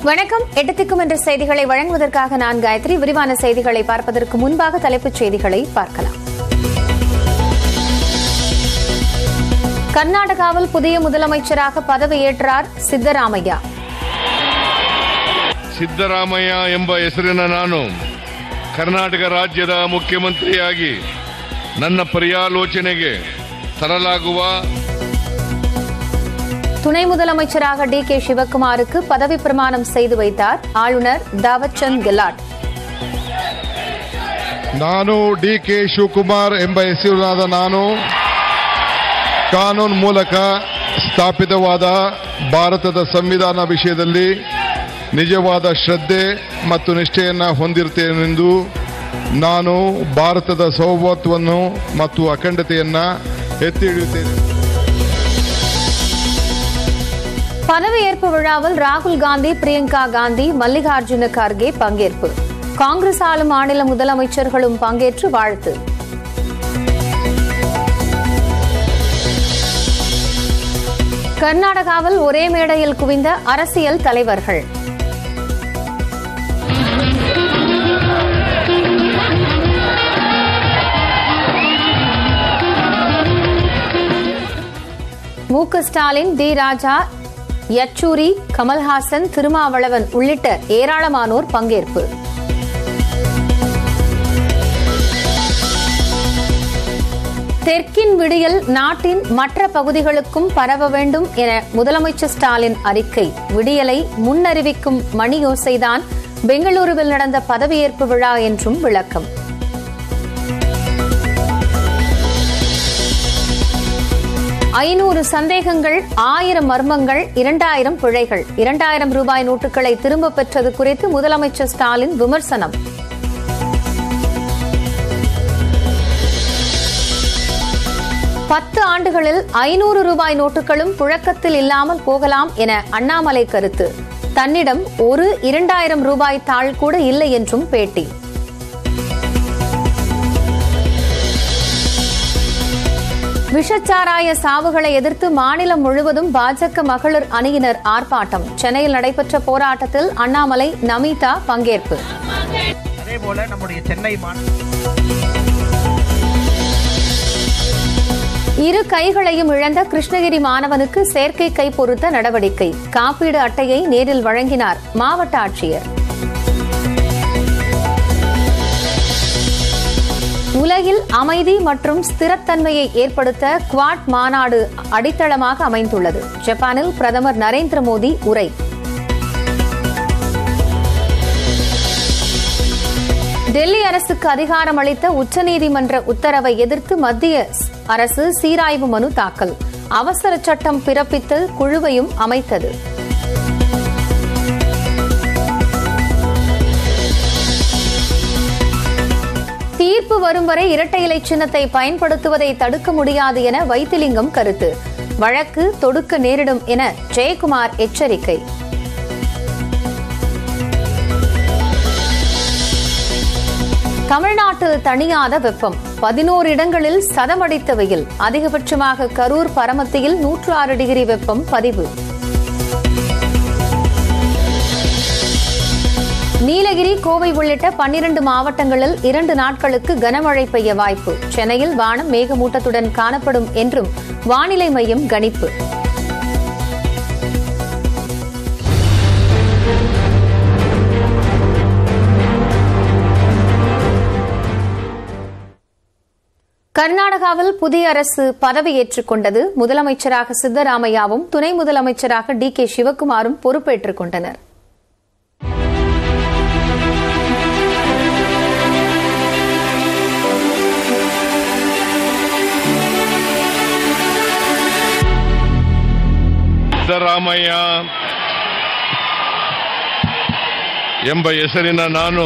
வணக்கம் எட்டத்திற்கும் என்ற செய்திகளை வழங்குவதற்காக நான் காயத்ரி விரிவான செய்திகளை பார்ப்பதற்கு முன்பாக தலைப்புச் செய்திகளை பார்க்கலாம் கர்நாடகாவில் புதிய முதலமைச்சராக பதவியேற்றார் ಸಿದ್ದರಾಮಯ್ಯ ಸಿದ್ದರಾಮಯ್ಯ ಎಂಬ ಹೆಸರಿನ ನಾನು ಕರ್ನಾಟಕ ರಾಜ್ಯದ ಮುಖ್ಯಮಂತ್ರಿಯಾಗಿ ನನ್ನ ಪರ್ಯಾಲೋಚನೆಗೆ ತರಲಾಗುವ துணை முதலமைச்சராக டி கே சிவக்குமாருக்கு பதவி பிரமாணம் செய்து வைத்தார் ஆளுநர் தாவர்சந்த் கெலாட் ನಾನು ಡಿ ಕೆ ಶಿವಕುಮಾರ್ ಎಂಬ ಹೆಸರಿನಾದ ನಾನು ಕಾನೂನು ಮೂಲಕ ಸ್ಥಾಪಿತವಾದ ಭಾರತದ ಸಂವಿಧಾನ ವಿಷಯದಲ್ಲಿ ನಿಜವಾದ ಶ್ರದ್ಧೆ ಮತ್ತು ನಿಷ್ಠೆಯನ್ನು ಹೊಂದಿರುತ್ತೇನೆಂದು ನಾನು ಭಾರತದ ಸೌಭಾಗ್ಯವನ್ನು ಮತ್ತು ಅಖಂಡತೆಯನ್ನು ಎತ್ತಿ ಹಿಡಿಯುತ್ತೇನೆ பதவியேற்பு விழாவில் ராகுல் காந்தி பிரியங்கா காந்தி மல்லிகார்ஜுன கார்கே பங்கேற்பு காங்கிரஸ் ஆளும் மாநில முதலமைச்சர்களும் பங்கேற்று வாழ்த்து கர்நாடகாவில் ஒரே மேடையில் குவிந்த அரசியல் தலைவர்கள் மு க ஸ்டாலின் டி ராஜா யச்சூரி கமல்ஹாசன் திருமாவளவன் உள்ளிட்ட ஏராளமானோர் பங்கேற்பு தெற்கின் விடியல் நாட்டின் மற்ற பகுதிகளுக்கும் பரவ வேண்டும் என முதலமைச்சர் ஸ்டாலின் அறிக்கை விடியலை முன்னறிவிக்கும் மணியோசைதான் பெங்களூருவில் நடந்த பதவியேற்பு விழா என்றும் விளக்கம் ஐநூறு சந்தேகங்கள் ஆயிரம் மர்மங்கள் இரண்டாயிரம் பிழைகள் இரண்டாயிரம் ரூபாய் நோட்டுகளை திரும்பப் பெற்றது குறித்து முதலமைச்சர் ஸ்டாலின் விமர்சனம் பத்து ஆண்டுகளில் ஐநூறு ரூபாய் நோட்டுகளும் புழக்கத்தில் இல்லாமல் போகலாம் என அண்ணாமலை கருத்து தன்னிடம் ஒரு இரண்டாயிரம் ரூபாய் தாள் கூட இல்லை என்றும் பேட்டி விஷச்சாராய சாவுகளை எதிர்த்து மாநிலம் முழுவதும் பாஜக மகளிர் அணியினர் ஆர்ப்பாட்டம் சென்னையில் நடைபெற்ற போராட்டத்தில் அண்ணாமலை நமிதா பங்கேற்பு அதே போல நம்முடைய சென்னை மாநகர இரு கைகளையும் இழந்த கிருஷ்ணகிரி மாணவனுக்கு செயற்கை கை பொருத்த நடவடிக்கை காப்பீடு அட்டையை நேரில் வழங்கினார் மாவட்ட ஆட்சியர் உலகில் அமைதி மற்றும் ஸ்திரத்தன்மையை ஏற்படுத்த குவாட் மாநாடு அடித்தளமாக அமைந்துள்ளது ஜப்பானில் பிரதமர் நரேந்திர மோடி உரை டெல்லி அரசுக்கு அதிகாரம் அளித்த உச்சநீதிமன்ற உத்தரவை எதிர்த்து மத்திய அரசு சீராய்வு மனு தாக்கல் அவசர சட்டம் பிறப்பித்து குழுவையும் அமைத்தது தீர்ப்பு வரும் வரை இரட்டை இலை சின்னத்தை பயன்படுத்துவதை தடுக்க முடியாது என வைத்திலிங்கம் கருத்து வழக்கு தொடுக்க நேரிடும் என ஜெயக்குமார் எச்சரிக்கை தமிழ்நாட்டில் தணியாத வெப்பம் பதினோரு இடங்களில் சதமடித்த வெயில் அதிகபட்சமாக கரூர் பரமத்தியில் நூற்று ஆறு டிகிரி வெப்பம் பதிவு நீலகிரி கோவை உள்ளிட்ட பன்னிரண்டு மாவட்டங்களில் இரண்டு நாட்களுக்கு கனமழை பெய்ய வாய்ப்பு சென்னையில் வானம் மேகமூட்டத்துடன் காணப்படும் என்றும் வானிலை மையம் கணிப்பு கர்நாடகாவில் புதிய அரசு பதவியேற்றுக் கொண்டது முதலமைச்சராக சித்தராமையாவும் துணை முதலமைச்சராக டி கே சிவக்குமாரும் பொறுப்பேற்றுக் கொண்டனர் ಸಿದ್ದರಾಮಯ್ಯ ಎಂಬ ಹೆಸರಿನ ನಾನು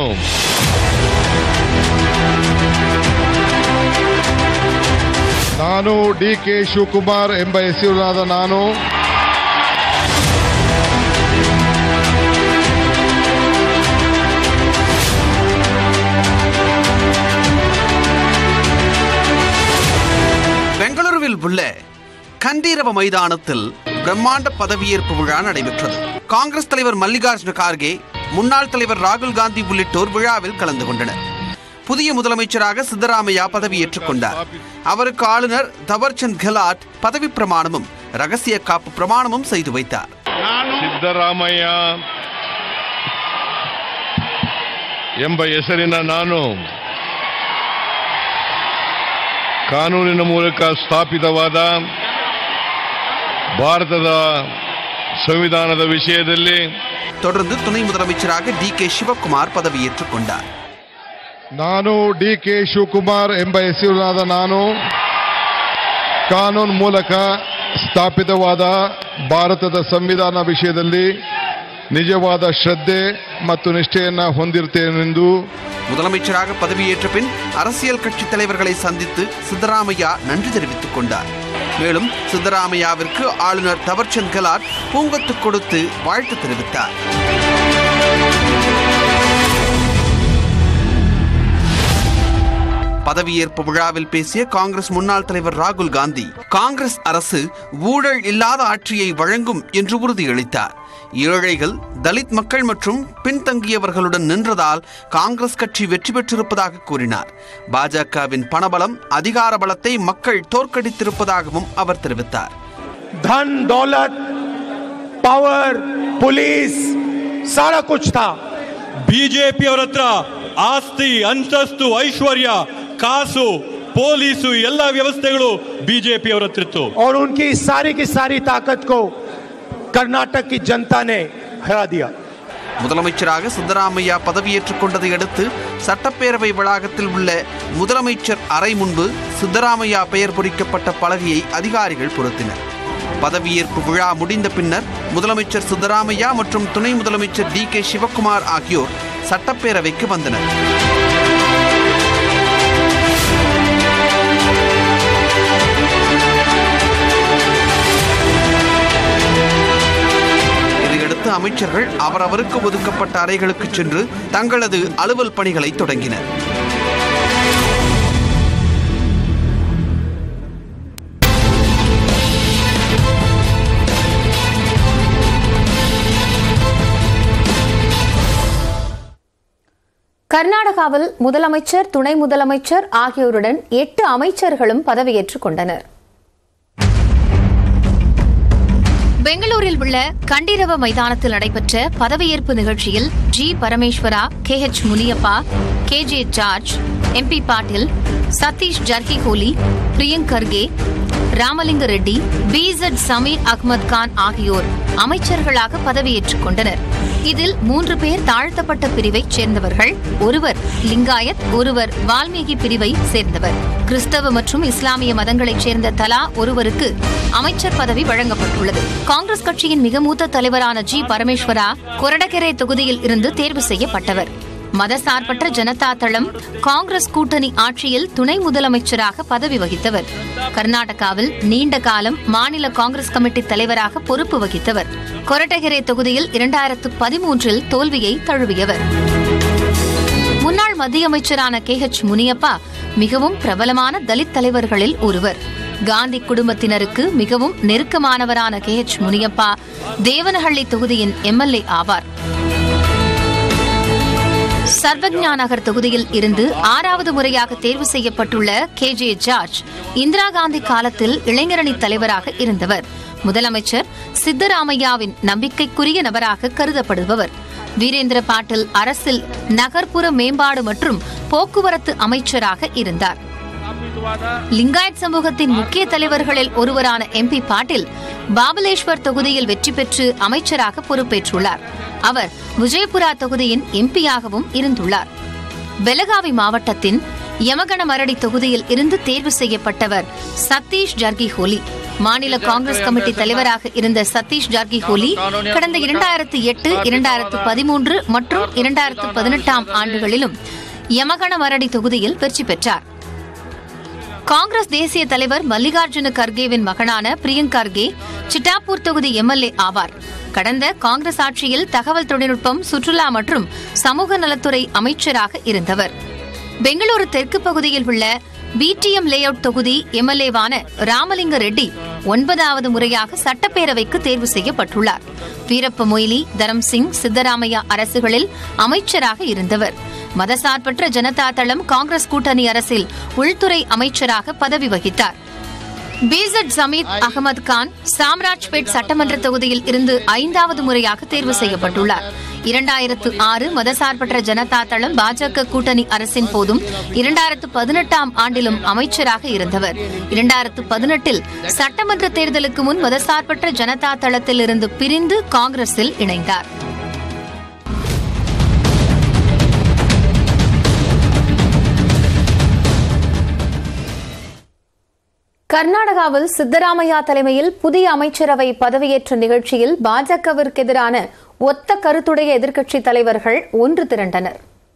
ನಾನು ಡಿ ಕೆ ಶಿವಕುಮಾರ್ ಎಂಬ ಹೆಸರಿನಾದ ನಾನು பெங்களூருவில் உள்ள கண்டீரவ மைதானத்தில் பிரம்மாண்ட பதவியேற்பு விழா நடைபெற்றது காங்கிரஸ் தலைவர் மல்லிகார்ஜுன கார்கே முன்னாள் தலைவர் ராகுல் காந்தி உள்ளிட்டோர் விழாவில் கலந்து கொண்டனர் புதிய முதலமைச்சராக சித்தராமையா பதவியேற்றுக் கொண்டார் அவருக்கு ஆளுநர் தவர்சந்த் கெலாட் பதவி பிரமாணமும் ரகசிய காப்பு பிரமாணமும் செய்து வைத்தார் ಸಿದ್ದರಾಮಯ್ಯ ಎಂಬ ಹೆಸರಿನ ನಾನು ಕಾನೂನಿನ ಮೂಲಕ ಸ್ಥಾಪಿತವಾದ ಭಾರತದ ಸಂವಿಧಾನದ ವಿಷಯದಲ್ಲಿ தொடர்ந்து துணை முதலமைச்சராக டி கே சிவக்குமார் பதவியேற்றுக் கொண்டார் ನಾನು ಡಿ ಕೆ ಶಿವಕುಮಾರ್ ಎಂಬ ಹೆಸರಿನಾದ ನಾನು ಕಾನೂನು ಮೂಲಕ ಸ್ಥಾಪಿತವಾದ ಭಾರತದ ಸಂವಿಧಾನ ವಿಷಯದಲ್ಲಿ ನಿಜವಾದ ಶ್ರದ್ಧೆ ಮತ್ತು ನಿಷ್ಠೆಯನ್ನು ಹೊಂದಿರುತ್ತೇನೆಂದು முதலமைச்சராக பதவியேற்ற பின் அரசியல் கட்சி தலைவர்களை சந்தித்து சித்தராமையா நன்றி தெரிவித்துக் கொண்டார் மேலும் சித்தராமையாவிற்கு ஆளுநர் தவர்சந்த் கெலாட் பூங்கொத்து கொடுத்து வாழ்த்து தெரிவித்தார் பதவியேற்பு விழாவில் பேசிய காங்கிரஸ் முன்னாள் தலைவர் ராகுல் காந்தி காங்கிரஸ் அரசு ஊழல் இல்லாத ஆட்சியை வழங்கும் என்று உறுதியளித்தார் ஏழைகள் தலித் மக்கள் மற்றும் பின்தங்கியவர்களுடன் நின்றதால் காங்கிரஸ் கட்சி வெற்றி பெற்றிருப்பதாக கூறினார் பாஜகவின் பணபலம் அதிகார பலத்தை மக்கள் தோற்கடித்திருப்பதாகவும் அவர் தெரிவித்தார் धन दौलत पावर पुलिस सारा कुछ था ಬಿಜೆಪಿಯವರ ಹತ್ರ ಆಸ್ತಿ ಅಂತಸ್ತು ಐಶ್ವರ್ಯ ಕಾಸು ಪೊಲೀಸು ಎಲ್ಲ ವ್ಯವಸ್ಥೆಗಳು ಬಿಜೆಪಿಯವರ ಹತ್ರ ಇತ್ತು और उनकी सारी की सारी ताकत को कर्नाटक की जनता ने हरा दिया முதலமைச்சராக சித்தராமையா பதவியேற்றுக் கொண்டதை அடுத்து சட்டப்பேரவை வளாகத்தில் உள்ள முதலமைச்சர் அறை முன்பு சித்தராமையா பெயர் பொறிக்கப்பட்ட பலகையை அதிகாரிகள் பொருத்தினர் பதவியேற்பு விழா முடிந்த பின்னர் முதலமைச்சர் சித்தராமையா மற்றும் துணை முதலமைச்சர் டி கே சிவக்குமார் ஆகியோர் சட்டப்பேரவைக்கு வந்தனர் இதையடுத்து அமைச்சர்கள் அவரவருக்கு ஒதுக்கப்பட்ட அறைகளுக்கு சென்று தங்களது அலுவல் பணிகளை தொடங்கினர் கர்நாடகாவில் முதலமைச்சர் துணை முதலமைச்சர் ஆகியோருடன் எட்டு அமைச்சர்களும் பதவியேற்றுக் கொண்டனர் பெங்களூரில் உள்ள கண்டிரவ மைதானத்தில் நடைபெற்ற பதவியேற்பு நிகழ்ச்சியில் G Parameshwara K H Muniyappa K J George MB Patil Satish Jarkiholi Priyank Kharge Ramalinga Reddy B Z Zameer Ahmed Khan ஆகியோர் அமைச்சர்களாக பதவியேற்றுக் கொண்டனர் இதில் மூன்று பேர் தாழ்த்தப்பட்ட பிரிவைச் சேர்ந்தவர்கள் ஒருவர் லிங்காயத் ஒருவர் வால்மீகி பிரிவை சேர்ந்தவர் கிறிஸ்தவ மற்றும் இஸ்லாமிய மதங்களைச் சேர்ந்த தலா ஒருவருக்கு அமைச்சர் பதவி வழங்கப்பட்டுள்ளது காங்கிரஸ் கட்சியின் மிக மூத்த தலைவரான ஜி பரமேஸ்வரா கொரடகெரே தொகுதியில் இருந்து தேர்வு செய்யப்பட்டவர் மதசார்பற்ற ஜனதா தளம் காங்கிரஸ் கூட்டணி ஆட்சியில் துணை முதலமைச்சராக பதவி வகித்தவர் கர்நாடகாவில் நீண்ட காலம் மாநில காங்கிரஸ் கமிட்டி தலைவராக பொறுப்பு வகித்தவர் கொரட்டகெரே தொகுதியில் இரண்டாயிரத்து பதிமூன்றில் தோல்வியை தழுவியவர் முன்னாள் மத்திய அமைச்சரான கே எச் முனியப்பா மிகவும் பிரபலமான தலித் தலைவர்களில் ஒருவர் காந்தி குடும்பத்தினருக்கு மிகவும் நெருக்கமானவரான கே எச் முனியப்பா தேவனஹள்ளி தொகுதியின் எம்எல்ஏ ஆவார் சர்வக்ஞா நகர் தொகுதியில் இருந்து ஆறாவது முறையாக தேர்வு செய்யப்பட்டுள்ள K J George Indira Gandhi காலத்தில் இளைஞரணி தலைவராக இருந்தவர் முதலமைச்சர் சித்தராமையாவின் நம்பிக்கைக்குரிய நபராக கருதப்படுபவர் வீரேந்திர பாட்டில் அரசில் நகர்ப்புற மேம்பாடு மற்றும் போக்குவரத்து அமைச்சராக இருந்தார் லிங்காயத் சமூகத்தின் முக்கிய தலைவர்களில் ஒருவரான எம்பி பாட்டில் பாபலேஸ்வர் தொகுதியில் வெற்றி பெற்று அமைச்சராக பொறுப்பேற்றுள்ளார் அவர் விஜயபுரா தொகுதியின் எம்பியாகவும் இருந்துள்ளார் பெலகாவி மாவட்டத்தின் யமகணமரடி தொகுதியில் இருந்து தேர்வு செய்யப்பட்டவர் சதீஷ் ஜர்கிஹோலி மாநில காங்கிரஸ் கமிட்டி தலைவராக இருந்த சதீஷ் ஜார்கிஹோலி கடந்த இரண்டாயிரத்து எட்டு இரண்டாயிரத்து பதிமூன்று மற்றும் இரண்டாயிரத்து பதினெட்டாம் ஆண்டுகளிலும் யமகணமரடி தொகுதியில் வெற்றி பெற்றார் காங்கிரஸ் தேசிய தலைவர் மல்லிகார்ஜுன கர்கேவின் மகனான பிரியங்க் கர்கே சிட்டாப்பூர் தொகுதி எம்எல்ஏ ஆவார் கடந்த காங்கிரஸ் ஆட்சியில் தகவல் தொழில்நுட்பம் சுற்றுலா மற்றும் சமூக நலத்துறை அமைச்சராக இருந்தவர் பெங்களூரு தெற்கு பகுதியில் உள்ள பிடிஎம் லேஅவுட் தொகுதி எம்எல்ஏவான ராமலிங்க ரெட்டி ஒன்பதாவது முறையாக சட்டப்பேரவைக்கு தேர்வு செய்யப்பட்டுள்ளார் வீரப்ப மொய்லி தரம் சிங் சித்தராமையா அரசுகளில் அமைச்சராக இருந்தவர் மதசார்பற்ற ஜனதா தளம் காங்கிரஸ் கூட்டணி அரசில் உள்துறை அமைச்சராக பதவி வகித்தார் பிசட் ஜமீத் அகமது கான் சாம்ராஜ்பேட் சட்டமன்ற தொகுதியில் இருந்து ஐந்தாவது முறையாக தேர்வு செய்யப்பட்டுள்ளார் இரண்டாயிரத்து ஆறு மதசார்பற்ற ஜனதா தளம் பாஜக கூட்டணி அரசின் போதும் இரண்டாயிரத்து பதினெட்டாம் ஆண்டிலும் அமைச்சராக இருந்தவர் இரண்டாயிரத்து பதினெட்டில் சட்டமன்ற தேர்தலுக்கு முன் மதசார்பற்ற ஜனதா தளத்தில் இருந்து பிரிந்து காங்கிரஸில் இணைந்தார் கர்நாடகாவில் சித்தராமையா தலைமையில் புதிய அமைச்சரவை பதவியேற்ற நிகழ்ச்சியில் பாஜகவிற்கு எதிரான ஒத்த கருத்துடைய எதிர்க்கட்சித் தலைவர்கள் ஒன்று திரண்டனர்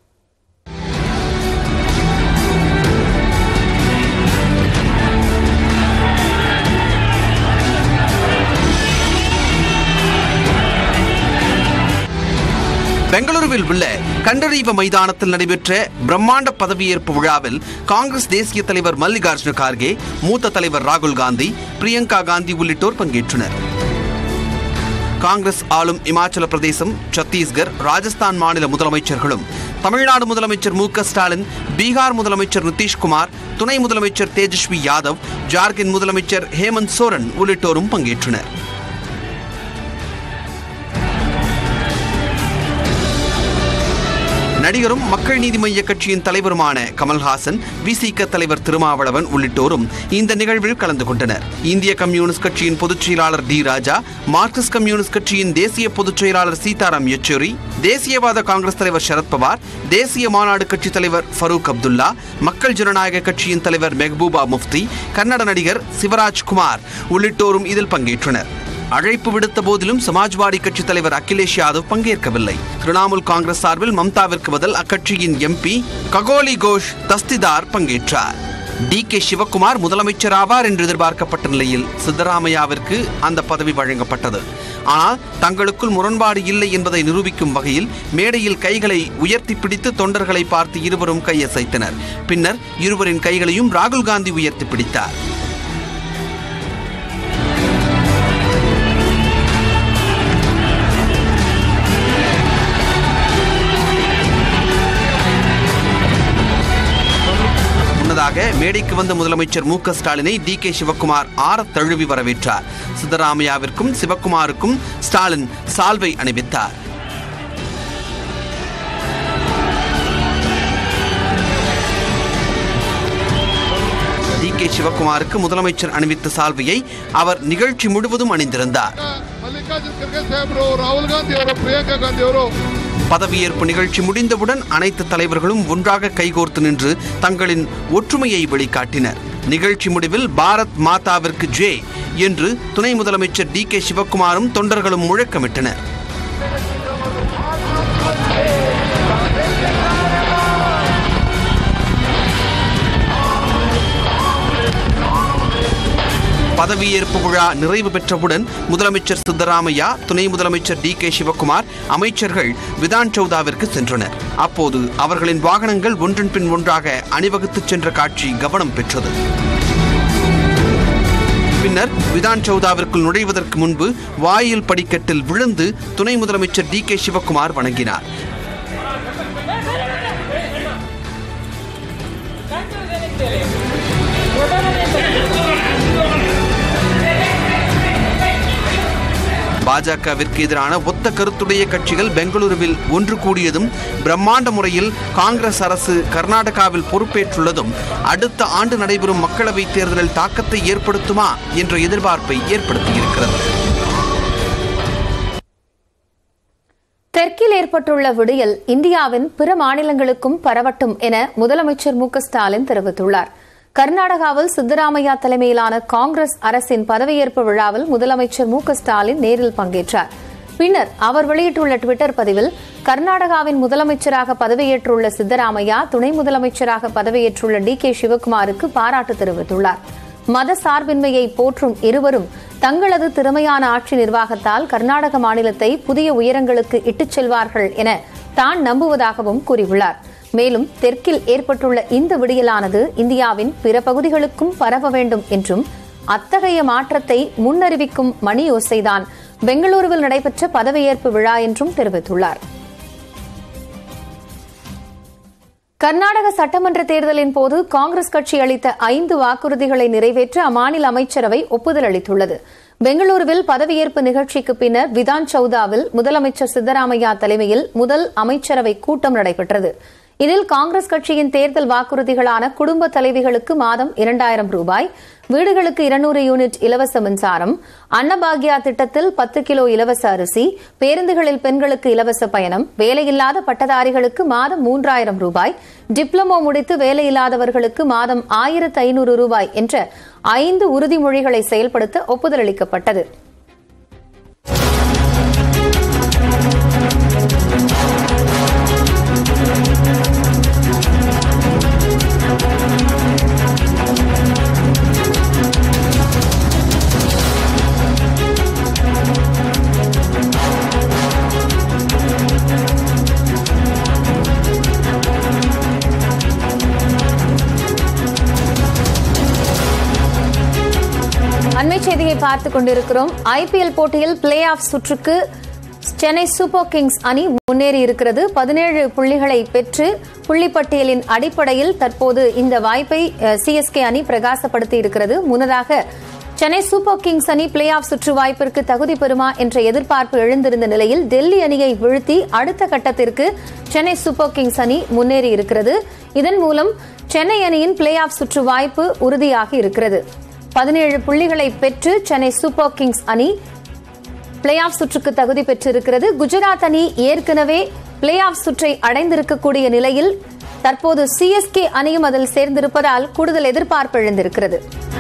பெங்களூருவில் உள்ள கண்டரீவ மைதானத்தில் நடைபெற்ற பிரம்மாண்ட பதவியேற்பு விழாவில் காங்கிரஸ் தேசிய தலைவர் மல்லிகார்ஜுன கார்கே மூத்த தலைவர் ராகுல் காந்தி பிரியங்கா காந்தி உள்ளிட்டோர் பங்கேற்றனர் காங்கிரஸ் ஆளும் இமாச்சல பிரதேசம் சத்தீஸ்கர் ராஜஸ்தான் மாநில முதலமைச்சர்களும் தமிழ்நாடு முதலமைச்சர் மு க ஸ்டாலின் பீகார் முதலமைச்சர் நிதிஷ்குமார் துணை முதலமைச்சர் தேஜஸ்வி யாதவ் ஜார்க்கண்ட் முதலமைச்சர் ஹேமந்த் சோரன் உள்ளிட்டோரும் பங்கேற்றனர் நடிகரும் மக்கள் நீதி மய்ய கட்சியின் தலைவருமான கமல்ஹாசன் விசிக தலைவர் திருமாவளவன் உள்ளிட்டோரும் இந்த நிகழ்வில் கலந்து கொண்டனர் இந்திய கம்யூனிஸ்ட் கட்சியின் பொதுச் செயலாளர் டி ராஜா மார்க்சிஸ்ட் கம்யூனிஸ்ட் கட்சியின் தேசிய பொதுச் செயலாளர் சீதாராம் யெச்சூரி தேசியவாத காங்கிரஸ் தலைவர் சரத்பவார் தேசிய மாநாடு கட்சி தலைவர் ஃபரூக் அப்துல்லா மக்கள் ஜனநாயக கட்சியின் தலைவர் மெஹபூபா முஃப்தி கன்னட நடிகர் சிவராஜ் குமார் உள்ளிட்டோரும் இதில் பங்கேற்றனர் அழைப்பு விடுத்த போதிலும் சமாஜ்வாடி கட்சி தலைவர் அகிலேஷ் யாதவ் பங்கேற்கவில்லை திரிணாமுல் காங்கிரஸ் சார்பில் மம்தாவிற்கு பதில் அக்கட்சியின் எம்பி ககோலி கோஷ் தஸ்திதார் பங்கேற்றார் டி கே சிவக்குமார் முதலமைச்சர் ஆவார் என்று எதிர்பார்க்கப்பட்ட நிலையில் சித்தராமையாவிற்கு அந்த பதவி வழங்கப்பட்டது ஆனால் தங்களுக்குள் முரண்பாடு இல்லை என்பதை நிரூபிக்கும் வகையில் மேடையில் கைகளை உயர்த்தி பிடித்து தொண்டர்களை பார்த்து இருவரும் கையசைத்தனர் பின்னர் இருவரின் கைகளையும் ராகுல் காந்தி உயர்த்தி பிடித்தார் முன்னதாக மேடைக்கு வந்த முதலமைச்சர் மு க ஸ்டாலினை டி கே சிவக்குமார் ஆற தழுவி வரவேற்றார் சித்தராமையாவிற்கும் சிவக்குமாருக்கும் ஸ்டாலின் சால்வை அணிவித்தார் டி கே சிவக்குமாருக்கு முதலமைச்சர் அணிவித்த சால்வையை அவர் நிகழ்ச்சி முழுவதும் அணிந்திருந்தார் ಮಲ್ಲಿಕಾರ್ಜುನ್ ಖರ್ಗೆ ಸಾಹೇಬರು ರಾಹುಲ್ ಗಾಂಧಿ ಅವರು ಪ್ರಿಯಾಂಕಾ ಗಾಂಧಿ ಅವರು பதவியேற்பு நிகழ்ச்சி முடிந்தவுடன் அனைத்து தலைவர்களும் ஒன்றாக கைகோர்த்து நின்று தங்களின் ஒற்றுமையை வெளிக்காட்டினர் நிகழ்ச்சி முடிவில் பாரத் மாதாவிற்கு ஜே என்று துணை முதலமைச்சர் டி கே சிவக்குமாரும் தொண்டர்களும் முழக்கமிட்டனர் பதவியேற்பு விழா நிறைவு பெற்றவுடன் முதலமைச்சர் சித்தராமையா துணை முதலமைச்சர் டி கே சிவக்குமார் அமைச்சர்கள் விதான் சௌதாவிற்கு சென்றனர் அப்போது அவர்களின் வாகனங்கள் ஒன்றன் பின் ஒன்றாக அணிவகுத்துச் சென்ற காட்சி கவனம் பெற்றது பின்னர் விதான் சௌதாவிற்குள் நுழைவதற்கு முன்பு வாயில் படிக்கட்டில் விழுந்து துணை முதலமைச்சர் டி கே சிவக்குமார் வணங்கினார் பாஜகவிற்கு எதிரான ஒத்த கருத்துடைய கட்சிகள் பெங்களூருவில் ஒன்று கூடியதும் பிரம்மாண்ட முறையில் காங்கிரஸ் அரசு கர்நாடகாவில் பொறுப்பேற்றுள்ளதும் அடுத்த ஆண்டு நடைபெறும் மக்களவைத் தேர்தலில் தாக்கத்தை ஏற்படுத்துமா என்ற எதிர்பார்ப்பை ஏற்படுத்தியிருக்கிறது தெற்கில் ஏற்பட்டுள்ள விடியல் இந்தியாவின் பிற மாநிலங்களுக்கும் பரவட்டும் என முதலமைச்சர் மு க ஸ்டாலின் தெரிவித்துள்ளார் கர்நாடகாவில் சித்தராமையா தலைமையிலான காங்கிரஸ் அரசின் பதவியேற்பு விழாவில் முதலமைச்சர் மு க ஸ்டாலின் நேரில் பங்கேற்றார் பின்னர் அவர் வெளியிட்டுள்ள டுவிட்டர் பதிவில் கர்நாடகாவின் முதலமைச்சராக பதவியேற்றுள்ள சித்தராமையா துணை முதலமைச்சராக பதவியேற்றுள்ள டி கே சிவக்குமாருக்கு பாராட்டு தெரிவித்துள்ளார் மத சார்பின்மையை போற்றும் இருவரும் தங்களது திறமையான ஆட்சி நிர்வாகத்தால் கர்நாடக மாநிலத்தை புதிய உயரங்களுக்கு இட்டுச் செல்வார்கள் என தான் நம்புவதாகவும் கூறியுள்ளார் மேலும் தெற்கில் ஏற்பட்டுள்ள இந்த விடியலானது இந்தியாவின் பிற பகுதிகளுக்கும் பரவ வேண்டும் என்றும் அத்தகைய மாற்றத்தை முன்னறிவிக்கும் மணி யோசைதான் பெங்களூருவில் நடைபெற்ற பதவியேற்பு விழா என்றும் தெரிவித்துள்ளார் கர்நாடக சட்டமன்ற தேர்தலின் போது காங்கிரஸ் கட்சி அளித்த ஐந்து வாக்குறுதிகளை நிறைவேற்ற அம்மாநில அமைச்சரவை ஒப்புதல் அளித்துள்ளது பெங்களூருவில் பதவியேற்பு நிகழ்ச்சிக்கு பின்னர் விதான் சௌதாவில் முதலமைச்சர் சித்தராமையா தலைமையில் முதல் அமைச்சரவை கூட்டம் நடைபெற்றது இதில் காங்கிரஸ் கட்சியின் தேர்தல் வாக்குறுதிகளான குடும்ப தலைவிகளுக்கு மாதம் இரண்டாயிரம் ரூபாய் வீடுகளுக்கு இருநூறு யூனிட் இலவச மின்சாரம் அன்னபாக்யா திட்டத்தில் பத்து கிலோ இலவச அரிசி பேருந்துகளில் பெண்களுக்கு இலவச பயணம் வேலையில்லாத பட்டதாரிகளுக்கு மாதம் மூன்றாயிரம் ரூபாய் டிப்ளமோ முடித்து வேலையில்லாதவர்களுக்கு மாதம் ஆயிரத்து ஐநூறு ரூபாய் என்ற ஐந்து உறுதிமொழிகளை செயல்படுத்த ஒப்புதல் அளிக்கப்பட்டது அண்மை செய்தியை பார்த்துக் கொண்டிருக்கிறோம் ஐபிஎல் போட்டியில் பிளே ஆஃப் சுற்றுக்கு சென்னை சூப்பர் கிங்ஸ் அணி முன்னேறி இருக்கிறது பதினேழு புள்ளிகளை பெற்று புள்ளிப்பட்டியலின் அடிப்படையில் தற்போது இந்த வாய்ப்பை சிஎஸ்கே அணி பிரகாசப்படுத்தி இருக்கிறது முன்னதாக சென்னை சூப்பர் கிங்ஸ் அணி பிளே ஆஃப் சுற்று வாய்ப்பிற்கு தகுதி பெறுமா என்ற எதிர்பார்ப்பு எழுந்திருந்த நிலையில் டெல்லி அணியை வீழ்த்தி அடுத்த கட்டத்திற்கு சென்னை சூப்பர் கிங்ஸ் அணி முன்னேறி இருக்கிறது இதன் மூலம் சென்னை அணியின் பிளே ஆஃப் சுற்று வாய்ப்பு உறுதியாகி இருக்கிறது பதினேழு புள்ளிகளை பெற்று சென்னை சூப்பர் கிங்ஸ் அணி பிளே ஆஃப் சுற்றுக்கு தகுதி பெற்றிருக்கிறது குஜராத் அணி ஏற்கனவே பிளே ஆஃப் சுற்றை அடைந்திருக்கக்கூடிய நிலையில் தற்போது சிஎஸ்கே அணியும் அதில் சேர்ந்திருப்பதால் கூடுதல் எதிர்பார்ப்பு எழுந்திருக்கிறது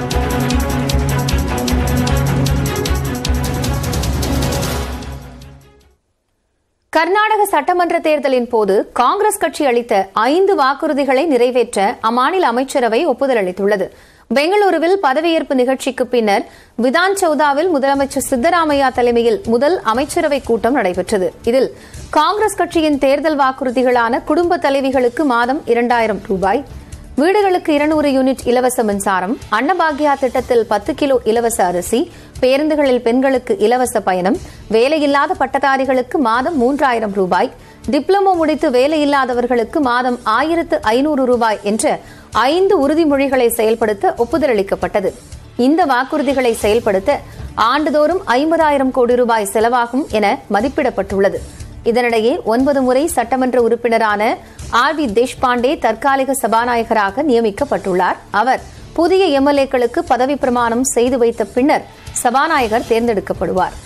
கர்நாடக சட்டமன்ற தேர்தலின் போது காங்கிரஸ் கட்சி அளித்த ஐந்து வாக்குறுதிகளை நிறைவேற்ற அம்மாநில அமைச்சரவை ஒப்புதல் அளித்துள்ளது பெங்களூருவில் பதவியேற்பு நிகழ்ச்சிக்கு பின்னர் விதான் சௌதாவில் முதலமைச்சர் சித்தராமையா தலைமையில் முதல் அமைச்சரவை கூட்டம் நடைபெற்றது இதில் காங்கிரஸ் கட்சியின் தேர்தல் வாக்குறுதிகளான குடும்ப தலைவிகளுக்கு மாதம் இரண்டாயிரம் ரூபாய் வீடுகளுக்கு இருநூறு யூனிட் இலவச மின்சாரம் அன்னபாக்யா திட்டத்தில் பத்து கிலோ இலவச அரிசி பேருந்துகளில் பெண்களுக்கு இலவச பயணம் வேலையில்லாத பட்டதாரிகளுக்கு மாதம் மூன்றாயிரம் ரூபாய் டிப்ளமோ முடித்து வேலையில்லாதவர்களுக்கு மாதம் ஆயிரத்து ஐநூறு ரூபாய் என்ற ஐந்து உறுதிமொழிகளை செயல்படுத்த ஒப்புதல் அளிக்கப்பட்டது இந்த வாக்குறுதிகளை செயல்படுத்த ஆண்டுதோறும் ஐம்பதாயிரம் கோடி ரூபாய் செலவாகும் என மதிப்பிடப்பட்டுள்ளது இதனிடையே ஒன்பது முறை சட்டமன்ற உறுப்பினரான ஆர் வி தேஷ்பாண்டே தற்காலிக சபாநாயகராக நியமிக்கப்பட்டுள்ளார் அவர் புதிய எம்எல்ஏக்களுக்கு பதவி பிரமாணம் செய்து வைத்த பின்னர் சபாநாயகர் தேர்ந்தெடுக்கப்படுவார்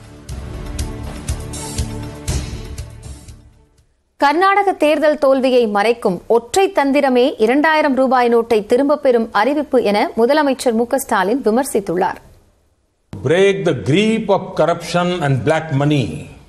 கர்நாடக தேர்தல் தோல்வியை மறைக்கும் ஒற்றை தந்திரமே இரண்டாயிரம் ரூபாய் நோட்டை திரும்பப் பெறும் அறிவிப்பு என முதலமைச்சர் மு க ஸ்டாலின் விமர்சித்துள்ளார் break the grip of corruption and black money.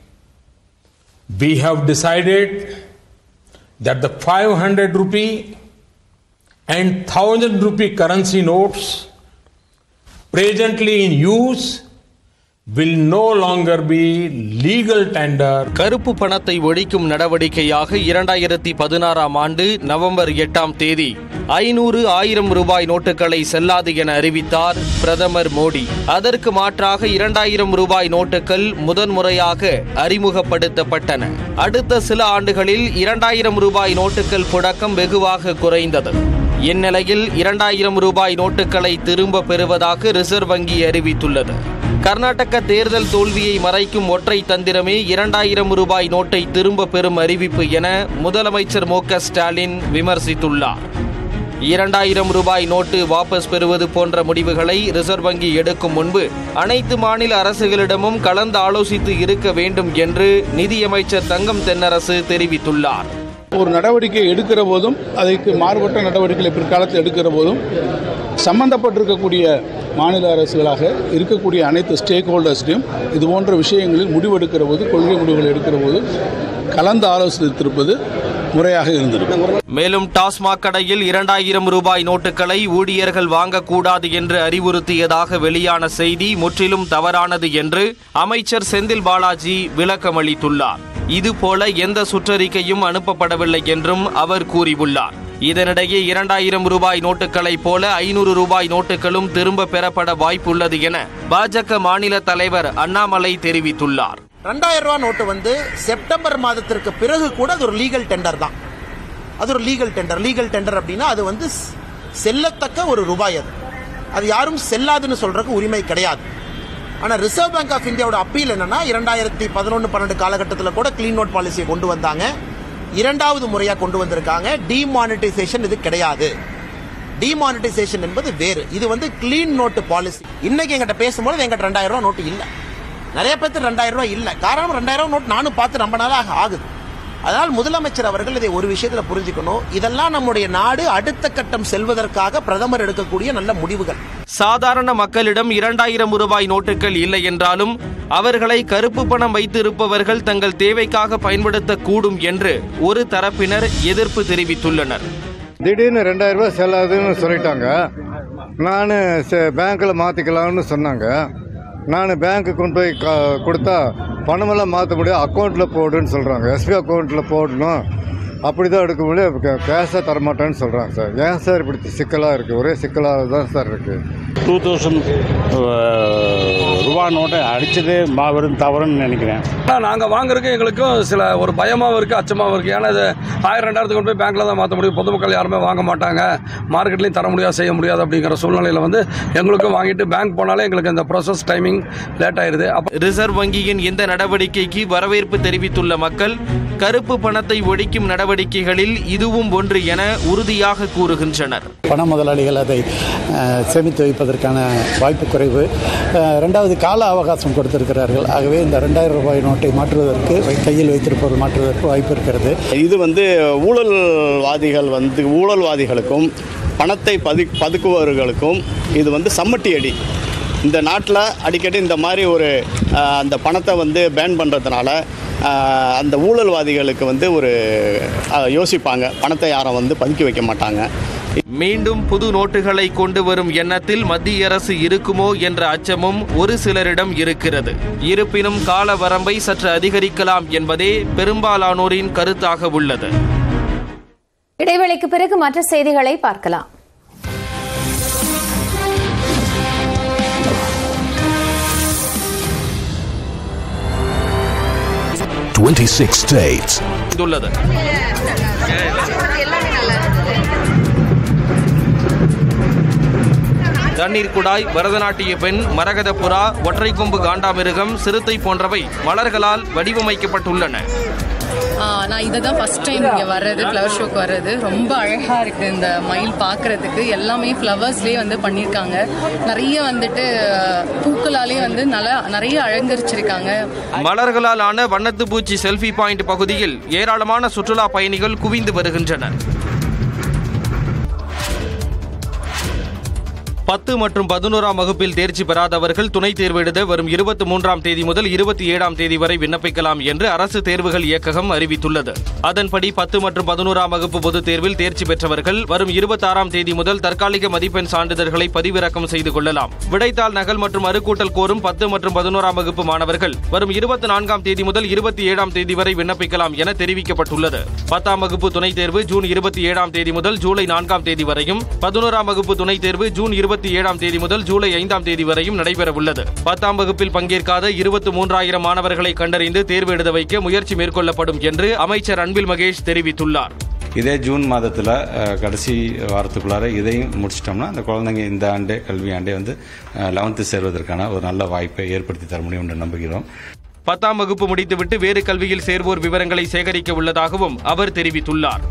We have decided that the 500 rupee and 1000 rupee currency notes presently in use will no longer be legal tender கருப்பு பணத்தை ஒழிக்கும் நடவடிக்கையாக இரண்டாயிரத்தி பதினாறாம் ஆண்டு நவம்பர் எட்டாம் தேதி ஐநூறு ஆயிரம் ரூபாய் நோட்டுகளை செல்லாது என அறிவித்தார் பிரதமர் மோடி அதற்கு மாற்றாக இரண்டாயிரம் ரூபாய் நோட்டுகள் முதன்முறையாக அறிமுகப்படுத்தப்பட்டன அடுத்த சில ஆண்டுகளில் இரண்டாயிரம் ரூபாய் நோட்டுகள் புழக்கம் வெகுவாக குறைந்தது இந்நிலையில் இரண்டாயிரம் ரூபாய் நோட்டுகளை திரும்ப பெறுவதாக ரிசர்வ் வங்கி அறிவித்துள்ளது கர்நாடக தேர்தல் தோல்வியை மறைக்கும் ஒற்றை தந்திரமே இரண்டாயிரம் ரூபாய் நோட்டை திரும்ப பெறும் அறிவிப்பு என முதலமைச்சர் மு க ஸ்டாலின் விமர்சித்துள்ளார் இரண்டாயிரம் ரூபாய் நோட்டு வாபஸ் பெறுவது போன்ற முடிவுகளை ரிசர்வ் வங்கி எடுக்கும் முன்பு அனைத்து மாநில அரசுகளிடமும் கலந்து ஆலோசித்து இருக்க வேண்டும் என்று நிதியமைச்சர் தங்கம் தென்னரசு தெரிவித்துள்ளார் ஒரு நடவடிக்கை எடுக்கிற போதும் அதற்கு மாறுபட்ட நடவடிக்கைகளை பிற்காலத்தில் எடுக்கிற போதும் சம்பந்தப்பட்டிருக்கக்கூடிய மாநில அரசுகளாக இருக்கக்கூடிய அனைத்து ஸ்டேக் ஹோல்டர்ஸ்டையும் இது போன்ற விஷயங்களில் முடிவெடுக்கிற போது கொள்கை முடிவுகள் எடுக்கிற போது கலந்து ஆலோசித்திருப்பது முறையாக இருந்திருக்கும் மேலும் டாஸ்மாக் கடையில் இரண்டாயிரம் ரூபாய் நோட்டுகளை ஊழியர்கள் வாங்கக்கூடாது என்று அறிவுறுத்தியதாக வெளியான செய்தி முற்றிலும் தவறானது என்று அமைச்சர் செந்தில் பாலாஜி விளக்கமளித்துள்ளார் இதுபோல எந்த சுற்றறிக்கையும் அனுப்பப்படவில்லை என்றும் அவர் கூறியுள்ளார் இதனிடையே இரண்டாயிரம் ரூபாய் நோட்டுகளைப் போல ஐநூறு ரூபாய் நோட்டுகளும் திரும்ப பெறப்பட வாய்ப்புள்ளது என பாஜக மாநில தலைவர் அண்ணாமலை தெரிவித்துள்ளார் ரெண்டாயிரம் ரூபாய் நோட்டு வந்து செப்டம்பர் மாதத்திற்கு பிறகு கூட அது ஒரு லீகல் டெண்டர் தான் அது ஒரு லீகல் டெண்டர் லீகல் டெண்டர் அப்படின்னா அது வந்து ஸ்- செல்லத்தக்க ஒரு ரூபாய் அது அது யாரும் செல்லாதுன்னு சொல்றதுக்கு உரிமை கிடையாது ஆனால் ரிசர்வ் பேங்க் ஆஃப் இந்தியாவோட அப்பீல் என்னன்னா இரண்டாயிரத்தி பதினொன்று பன்னெண்டு காலகட்டத்தில் கூட க்ளீன் நோட் பாலிசியை கொண்டு வந்தாங்க இரண்டாவது முறையாக கொண்டு வந்திருக்காங்க டிமானிட்டைசேஷன் இது கிடையாது டிமானிட்டைசேஷன் என்பது வேறு இது வந்து க்ளீன் நோட்டு பாலிசி இன்னைக்கு எங்கிட்ட பேசும்போது எங்கிட்ட ரெண்டாயிரம் ரூபாய் நோட்டு இல்லை நிறைய பேர்த்து ரெண்டாயிரம் ரூபாய் இல்லை காரணம் ரெண்டாயிரம் ரூபாய் நோட் நானும் பார்த்து ரொம்ப நாளாக ஆகுது அதனால் முதலமைச்சர் அவர்கள் இதை ஒரு விஷயத்தில் புரிஞ்சுக்கணும் இதெல்லாம் நம்முடைய நாடு அடுத்த கட்டம் செல்வதற்காக பிரதமர் எடுக்கக்கூடிய நல்ல முடிவுகள் சாதாரண மக்களிடம் இரண்டாயிரம் ரூபாய் நோட்டுகள் இல்லை என்றாலும் அவர்களை கருப்பு பணம் வைத்திருப்பவர்கள் தங்கள் தேவைக்காக பயன்படுத்தக்கூடும் என்று ஒரு தரப்பினர் எதிர்ப்பு தெரிவித்துள்ளனர் திடீர்னு ரெண்டாயிரம் ரூபாய் செல்லாதுன்னு சொல்லிட்டாங்க நான் பேங்க்கில் மாற்றிக்கலாம்னு சொன்னாங்க நான் பேங்க்கு கொண்டு போய் க- கொடுத்தா பணமெல்லாம் மாற்ற முடியாது அக்கௌண்ட்டில் போடுன்னு சொல்கிறாங்க எஸ்பி அக்கௌண்ட்டில் போடணும் அப்படி தான் எடுக்க முடியும் கேஷாக தரமாட்டேன்னு சொல்கிறாங்க சார் ஏன் சார் இப்படி சிக்கலாக இருக்குது ஒரே சிக்கலாக தான் சார் இருக்குது டூ தௌசண்ட் ரூபா நோட்டை அடிச்சதே மாபெரும் தவறுன்னு நினைக்கிறேன் நாங்கள் வாங்குறதுக்கு எங்களுக்கும் சில ஒரு பயமாகவும் இருக்குது அச்சமாகவும் இருக்குது ஏன்னா இது ஆயிரம் ரெண்டாயிரத்துக்கு கொண்டு போய் பேங்க்கில் தான் மாற்ற முடியும் பொதுமக்கள் யாருமே வாங்க மாட்டாங்க மார்க்கெட்லையும் தர முடியாது செய்ய முடியாது அப்படிங்கிற சூழ்நிலையில் வந்து எங்களுக்கும் வாங்கிட்டு பேங்க் போனாலே எங்களுக்கு இந்த ப்ராசஸ் டைமிங் லேட் ஆயிருது அப்போ ரிசர்வ் வங்கியின் இந்த நடவடிக்கைக்கு வரவேற்பு தெரிவித்துள்ள மக்கள் கருப்பு பணத்தை ஒழிக்கும் நடவடிக்கைகளில் இதுவும் ஒன்று என உறுதியாக கூறுகின்றனர் பண முதலாளிகள் அதை அஹ், சேமித்து வைப்பதற்கான வாய்ப்பு குறைவு அஹ், ரெண்டாவது கால அவகாசம் கொடுத்திருக்கிறார்கள் ஆகவே இந்த ரெண்டாயிரம் ரூபாய் நோட்டை மாற்றுவதற்கு வை- கையில் வைத்திருப்பவர் மாற்றுவதற்கு வாய்ப்பு இருக்கிறது இது வந்து ஊழல்வாதிகள் வந்து ஊழல்வாதிகளுக்கும் பணத்தை பதி பதுக்குபவர்களுக்கும் இது வந்து சம்மட்டி அடி இந்த நாட்டில் அடிக்கடி இந்த மாதிரி ஒரு அஹ், அந்த பணத்தை வந்து பேன் பண்ணுறதுனால அந்த ஊழல்வாதிகளுக்கு வந்து ஒரு அஹ், யோசிப்பாங்க பணத்தை யாரும் வந்து பதுக்கி வைக்க மாட்டாங்க மீண்டும் புது நோட்டுகளை கொண்டு வரும் எண்ணத்தில் மத்திய அரசு இருக்குமோ என்ற அச்சமும் ஒரு சிலரிடம் இருக்கிறது இருப்பினும் கால வரம்பை சற்று அதிகரிக்கலாம் என்பதே பெரும்பாலானோரின் கருத்தாக உள்ளது இடைவேளைக்கு பிறகு மற்ற செய்திகளை பார்க்கலாம் Twenty-six states. உள்ளது தண்ணீர் குடாய் பரதநாட்டிய பெண் மரகத புறா ஒற்றை கொம்பு காண்டாமிருகம் சிறுத்தை போன்றவை மலர்களால் வடிவமைக்கப்பட்டுள்ளன ஆ, நான் இதை தான் ஃபஸ்ட் டைம் இங்கே வர்றது ஃப்ளவர் ஷோக்கு வர்றது ரொம்ப அழகாக இருக்குது இந்த மயில் பார்க்குறதுக்கு எல்லாமே ஃப்ளவர்ஸ்லேயே வந்து பண்ணியிருக்காங்க நிறைய வந்துட்டு பூக்களாலே வந்து நல்லா நிறைய அலங்கரிச்சிருக்காங்க மலர்களால் ஆன வண்ணத்து பூச்சி செல்ஃபி பாயிண்ட் பகுதியில் ஏராளமான சுற்றுலா பயணிகள் குவிந்து வருகின்றனர் பத்து மற்றும் பதினோராம் வகுப்பில் தேர்ச்சி பெறாதவர்கள் துணைத் தேர்வு எழுத வரும் இருபத்தி மூன்றாம் தேதி முதல் இருபத்தி ஏழாம் தேதி வரை விண்ணப்பிக்கலாம் என்று அரசு தேர்வுகள் இயக்ககம் அறிவித்துள்ளது அதன்படி பத்து மற்றும் பதினோராம் வகுப்பு பொதுத் தேர்வில் தேர்ச்சி பெற்றவர்கள் வரும் இருபத்தாறாம் தேதி முதல் தற்காலிக மதிப்பெண் சான்றிதழ்களை பதிவிறக்கம் செய்து கொள்ளலாம் விடைத்தாள் நகல் மற்றும் மறுக்கூட்டல் கோரும் பத்து மற்றும் பதினோராம் வகுப்பு மாணவர்கள் வரும் இருபத்தி நான்காம் தேதி முதல் இருபத்தி ஏழாம் தேதி வரை விண்ணப்பிக்கலாம் என தெரிவிக்கப்பட்டுள்ளது பத்தாம் வகுப்பு துணைத் தேர்வு ஜூன் இருபத்தி ஏழாம் தேதி முதல் ஜூலை நான்காம் தேதி வரையும் பதினோராம் வகுப்பு துணைத் தேர்வு ஜூன் இருபத்தி ஏழாம் தேதி முதல் ஜூலை ஐந்தாம் தேதி வரையும் நடைபெறவுள்ளது பத்தாம் வகுப்பில் பங்கேற்காத இருபத்தி மூன்றாயிரம் மாணவர்களை கண்டறிந்து தேர்வு எழுத வைக்க முயற்சி மேற்கொள்ளப்படும் என்று அமைச்சர் அன்பில் மகேஷ் தெரிவித்துள்ளார் இதே ஜூன் மாதத்தில் கடைசி வாரத்துக்குள்ளார இதையும் முடிச்சிட்டோம்னா அந்த குழந்தைங்க இந்த ஆண்டே கல்வி ஆண்டே வந்து லெவன்த்து சேர்வதற்கான ஒரு நல்ல வாய்ப்பை ஏற்படுத்தி தர முடியும் என்று நம்புகிறோம் பத்தாம் வகுப்பு முடித்துவிட்டு வேறு கல்வியில் சேர்வோர் விவரங்களை சேகரிக்க உள்ளதாகவும் அவர் தெரிவித்துள்ளார்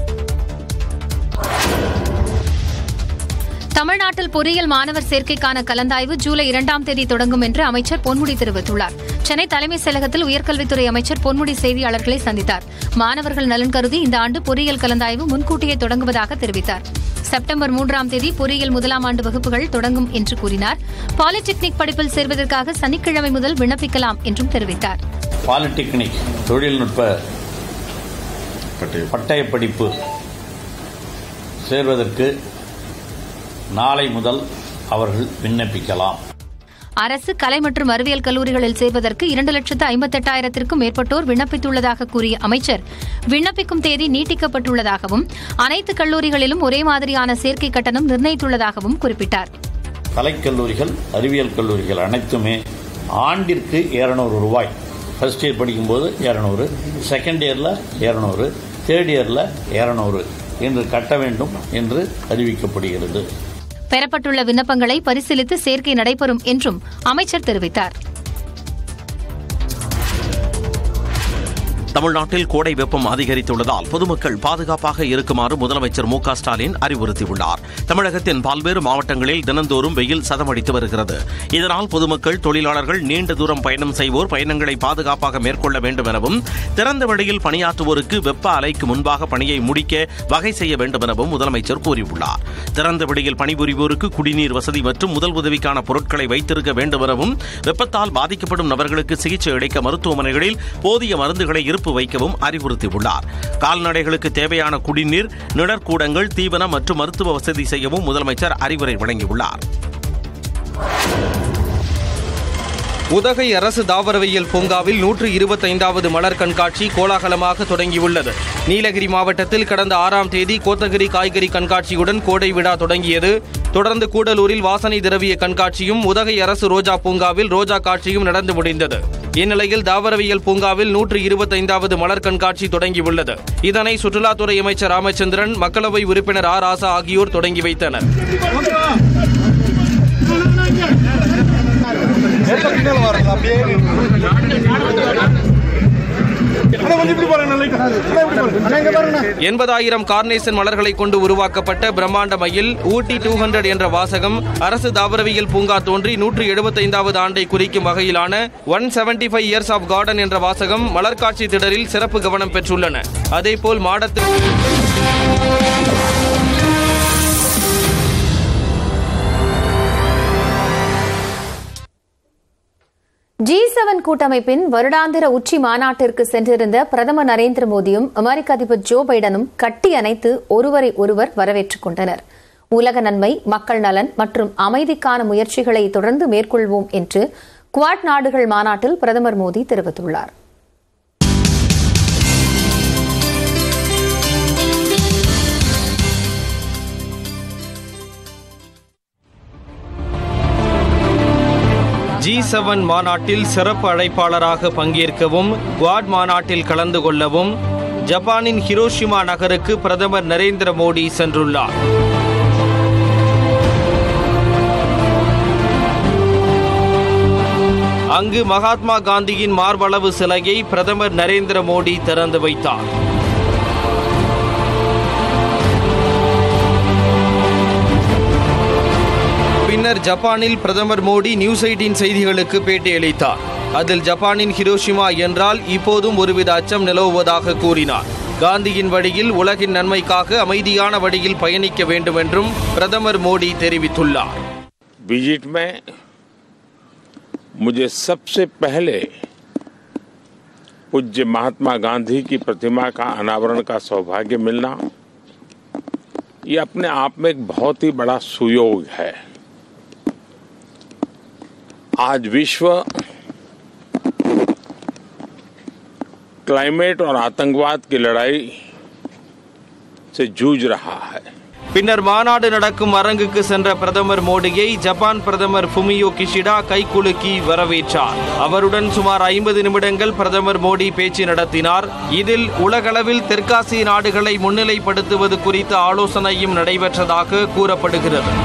தமிழ்நாட்டில் பொறியியல் மாணவர் சேர்க்கைக்கான கலந்தாய்வு ஜூலை இரண்டாம் தேதி தொடங்கும் என்று அமைச்சர் பொன்முடி தெரிவித்துள்ளார் சென்னை தலைமைச் செயலகத்தில் உயர்கல்வித்துறை அமைச்சர் பொன்முடி செய்தியாளர்களை சந்தித்தார் மாணவர்கள் நலன் கருதி இந்த ஆண்டு பொறியியல் கலந்தாய்வு முன்கூட்டியே தொடங்குவதாக தெரிவித்தார் செப்டம்பர் மூன்றாம் தேதி பொறியியல் முதலாம் ஆண்டு வகுப்புகள் தொடங்கும் என்று கூறினார் பாலிடெக்னிக் படிப்பில் சேர்வதற்காக சனிக்கிழமை முதல் விண்ணப்பிக்கலாம் என்றும் தெரிவித்தார் பாலிடெக்னிக் தொழில்நுட்ப பட்டய படிப்பு சேர்வதற்கு நாளை முதல் அவர்கள் விண்ணப்பிக்கலாம் அரசு கலை மற்றும் அறிவியல் கல்லூரிகளில் சேர்வதற்கு இரண்டு லட்சத்து ஐம்பத்தெட்டாயிரத்திற்கும் மேற்பட்டோர் விண்ணப்பித்துள்ளதாக கூறிய அமைச்சர் விண்ணப்பிக்கும் தேதி நீட்டிக்கப்பட்டுள்ளதாகவும் அனைத்து கல்லூரிகளிலும் ஒரே மாதிரியான சேர்க்கை கட்டணம் நிர்ணயித்துள்ளதாகவும் குறிப்பிட்டார் கலைக்கல்லூரிகள் அறிவியல் கல்லூரிகள் அனைத்துமே ஆண்டிற்கு இருநூறு ரூபாய் ஃபர்ஸ்ட் இயர் படிக்கும்போது இரநூறு செகண்ட் இயரில் இரநூறு தேர்ட் இயரில் இரநூறு என்று கட்ட வேண்டும் என்று அறிவிக்கப்படுகிறது பெறப்பட்டுள்ள விண்ணப்பங்களை பரிசீலித்து சேர்க்கை நடைபெறும் என்றும் அமைச்சர் தெரிவித்தார் தமிழ்நாட்டில் கோடை வெப்பம் அதிகரித்துள்ளதால் பொதுமக்கள் பாதுகாப்பாக இருக்குமாறு முதலமைச்சர் மு க ஸ்டாலின் அறிவுறுத்தியுள்ளார் தமிழகத்தின் பல்வேறு மாவட்டங்களில் தினந்தோறும் வெயில் சதமடித்து வருகிறது இதனால் பொதுமக்கள் தொழிலாளர்கள் நீண்ட தூரம் பயணம் செய்வோர் பயணங்களை பாதுகாப்பாக மேற்கொள்ள வேண்டும் எனவும் திறந்த வெளியில் பணியாற்றுவோருக்கு வெப்ப அலைக்கு முன்பாக பணியை முடிக்க வகை செய்ய வேண்டும் எனவும் முதலமைச்சர் கூறியுள்ளார் திறந்த வெளியில் பணிபுரிவோருக்கு குடிநீர் வசதி மற்றும் முதல் உதவிக்கான பொருட்களை வைத்திருக்க வேண்டும் எனவும் வெப்பத்தால் பாதிக்கப்படும் நபர்களுக்கு சிகிச்சை அளிக்க மருத்துவமனைகளில் போதிய மருந்துகளை இருப்பு வைக்கவும் அறிவுறுத்தியுள்ளார் கால்நடைகளுக்கு தேவையான குடிநீர் நிழற்கூடங்கள் தீவனம் மற்றும் மருத்துவ வசதி செய்யவும் முதலமைச்சர் அறிவுரை வழங்கியுள்ளார் உதகை அரசு தாவரவியல் பூங்காவில் நூற்று இருபத்தைந்தாவது மலர் கண்காட்சி கோலாகலமாக தொடங்கியுள்ளது நீலகிரி மாவட்டத்தில் கடந்த ஆறாம் தேதி கோத்தகிரி காய்கறி கண்காட்சியுடன் கோடை விழா தொடங்கியது தொடர்ந்து கூடலூரில் வாசனை திரவிய கண்காட்சியும் உதகை அரசு ரோஜா பூங்காவில் ரோஜா காட்சியும் நடந்து முடிந்தது இந்நிலையில் தாவரவியல் பூங்காவில் நூற்று இருபத்தைந்தாவது மலர் கண்காட்சி தொடங்கியுள்ளது இதனை சுற்றுலாத்துறை அமைச்சர் ராமச்சந்திரன் மக்களவை உறுப்பினர் ஆர் ராசா ஆகியோர் தொடங்கி வைத்தனர் எண்பதாயிரம் கார்னேசன் மலர்களை கொண்டு உருவாக்கப்பட்ட பிரம்மாண்ட மயில் ஊட்டி டூ ஹண்ட்ரட் என்ற வாசகம் அரசு தாவரவியல் பூங்கா தோன்றி நூற்று எழுபத்தைந்தாவது ஆண்டை குறிக்கும் வகையிலான one seventy five years of garden என்ற வாசகம் மலர்காட்சி திடலில் சிறப்பு கவனம் பெற்றுள்ளன அதேபோல் மாடத்தில் ஜி செவன் கூட்டமைப்பின் வருடாந்திர உச்சி மாநாட்டிற்கு சென்றிருந்த பிரதமர் நரேந்திர மோடியும் அமெரிக்க அதிபர் ஜோ பைடனும் கட்டி அணைத்து ஒருவரை ஒருவர் வரவேற்றுக் கொண்டனர் உலக நன்மை மக்கள் நலன் மற்றும் அமைதிக்கான முயற்சிகளை தொடர்ந்து மேற்கொள்வோம் என்று குவாட் நாடுகள் மாநாட்டில் பிரதமர் மோடி தெரிவித்துள்ளார் ஜி செவன் மாநாட்டில் சிறப்பு அழைப்பாளராக பங்கேற்கவும் குவாட் மாநாட்டில் கலந்து கொள்ளவும் ஜப்பானின் ஹிரோஷிமா நகருக்கு பிரதமர் நரேந்திர மோடி சென்றுள்ளார் அங்கு மகாத்மா காந்தியின் மார்பளவு சிலையை பிரதமர் நரேந்திர மோடி திறந்து வைத்தார் பின்னர் ஜப்பானில் பிரதமர் மோடி நியூஸ் எயிட்டின் செய்திகளுக்கு பேட்டியளித்தார் அதில் ஜப்பானின் ஹிரோஷிமா என்றால் இப்போதும் ஒருவித அச்சம் நிலவுவதாக கூறினார் காந்தியின் வழியில் உலகின் நன்மைக்காக அமைதியான வழியில் பயணிக்க வேண்டும் என்றும் பிரதமர் மோடி தெரிவித்துள்ளார் विजिट में मुझे सबसे पहले पूज्य महात्मा गांधी की प्रतिमा का अनावरण का सौभाग्य मिलना ये अपने आप में एक बहुत ही बड़ा सुयोग है आज विश्व क्लाइमेट और आतंकवाद की लड़ाई से जूझ रहा है பின்னர் மாநாடு நடக்கும் அரங்குக்கு சென்ற பிரதமர் மோடியை ஜப்பான் பிரதமர் ஃபுமியோ கிஷிடா கைகுலுக்கி வரவேற்றார் அவருடன் சுமார் ஐம்பது நிமிடங்கள் பிரதமர் மோடி பேச்சு நடத்தினார் இதில் உலகளவில் தெற்காசிய நாடுகளை முன்னிலைப்படுத்துவது குறித்த ஆலோசனையும் நடைபெற்றதாக கூறப்படுகிறது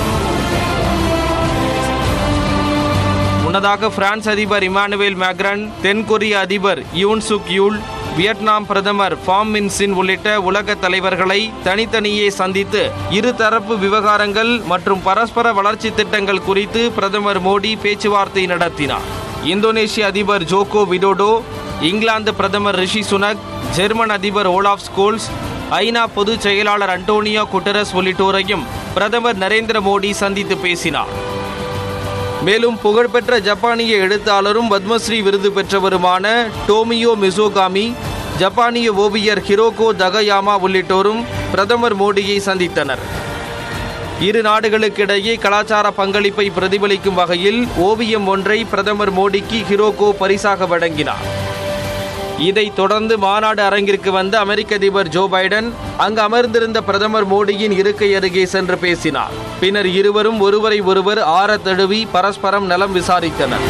முன்னதாக பிரான்ஸ் அதிபர் இமானுவேல் மேக்ரன் தென்கொரிய அதிபர் யூன் சுக் யூல் வியட்நாம் பிரதமர் ஃபாம் மின்சின் உள்ளிட்ட உலக தலைவர்களை தனித்தனியே சந்தித்து இருதரப்பு விவகாரங்கள் மற்றும் பரஸ்பர வளர்ச்சி திட்டங்கள் குறித்து பிரதமர் மோடி பேச்சுவார்த்தை நடத்தினார் இந்தோனேஷிய அதிபர் ஜோகோ விடோடோ இங்கிலாந்து பிரதமர் ரிஷி சுனக் ஜெர்மன் அதிபர் ஓலாஃப் ஸ்கோல்ஸ் ஐநா பொதுச் செயலாளர் அண்டோனியோ குட்டரஸ் உள்ளிட்டோரையும் பிரதமர் நரேந்திர மோடி சந்தித்து பேசினார் மேலும் புகழ்பெற்ற ஜப்பானிய எழுத்தாளரும் பத்மஸ்ரீ விருது பெற்றவருமான டோமியோ மிசோகாமி ஜப்பானிய ஓவியர் ஹிரோகோ தகயாமா உள்ளிட்டோரும் பிரதமர் மோடியை சந்தித்தனர் இரு நாடுகளுக்கிடையே கலாச்சார பங்களிப்பை பிரதிபலிக்கும் வகையில் ஓவியம் ஒன்றை பிரதமர் மோடிக்கு ஹிரோகோ பரிசாக வழங்கினார் இதைத் தொடர்ந்து மாநாடு அரங்கிற்கு வந்த அமெரிக்க அதிபர் ஜோ பைடன் அங்கு அமர்ந்திருந்த பிரதமர் மோடியின் இருக்கை அருகே சென்று பேசினார் பின்னர் இருவரும் ஒருவரை ஒருவர் ஆற தழுவி பரஸ்பரம் நலம் விசாரித்தனர்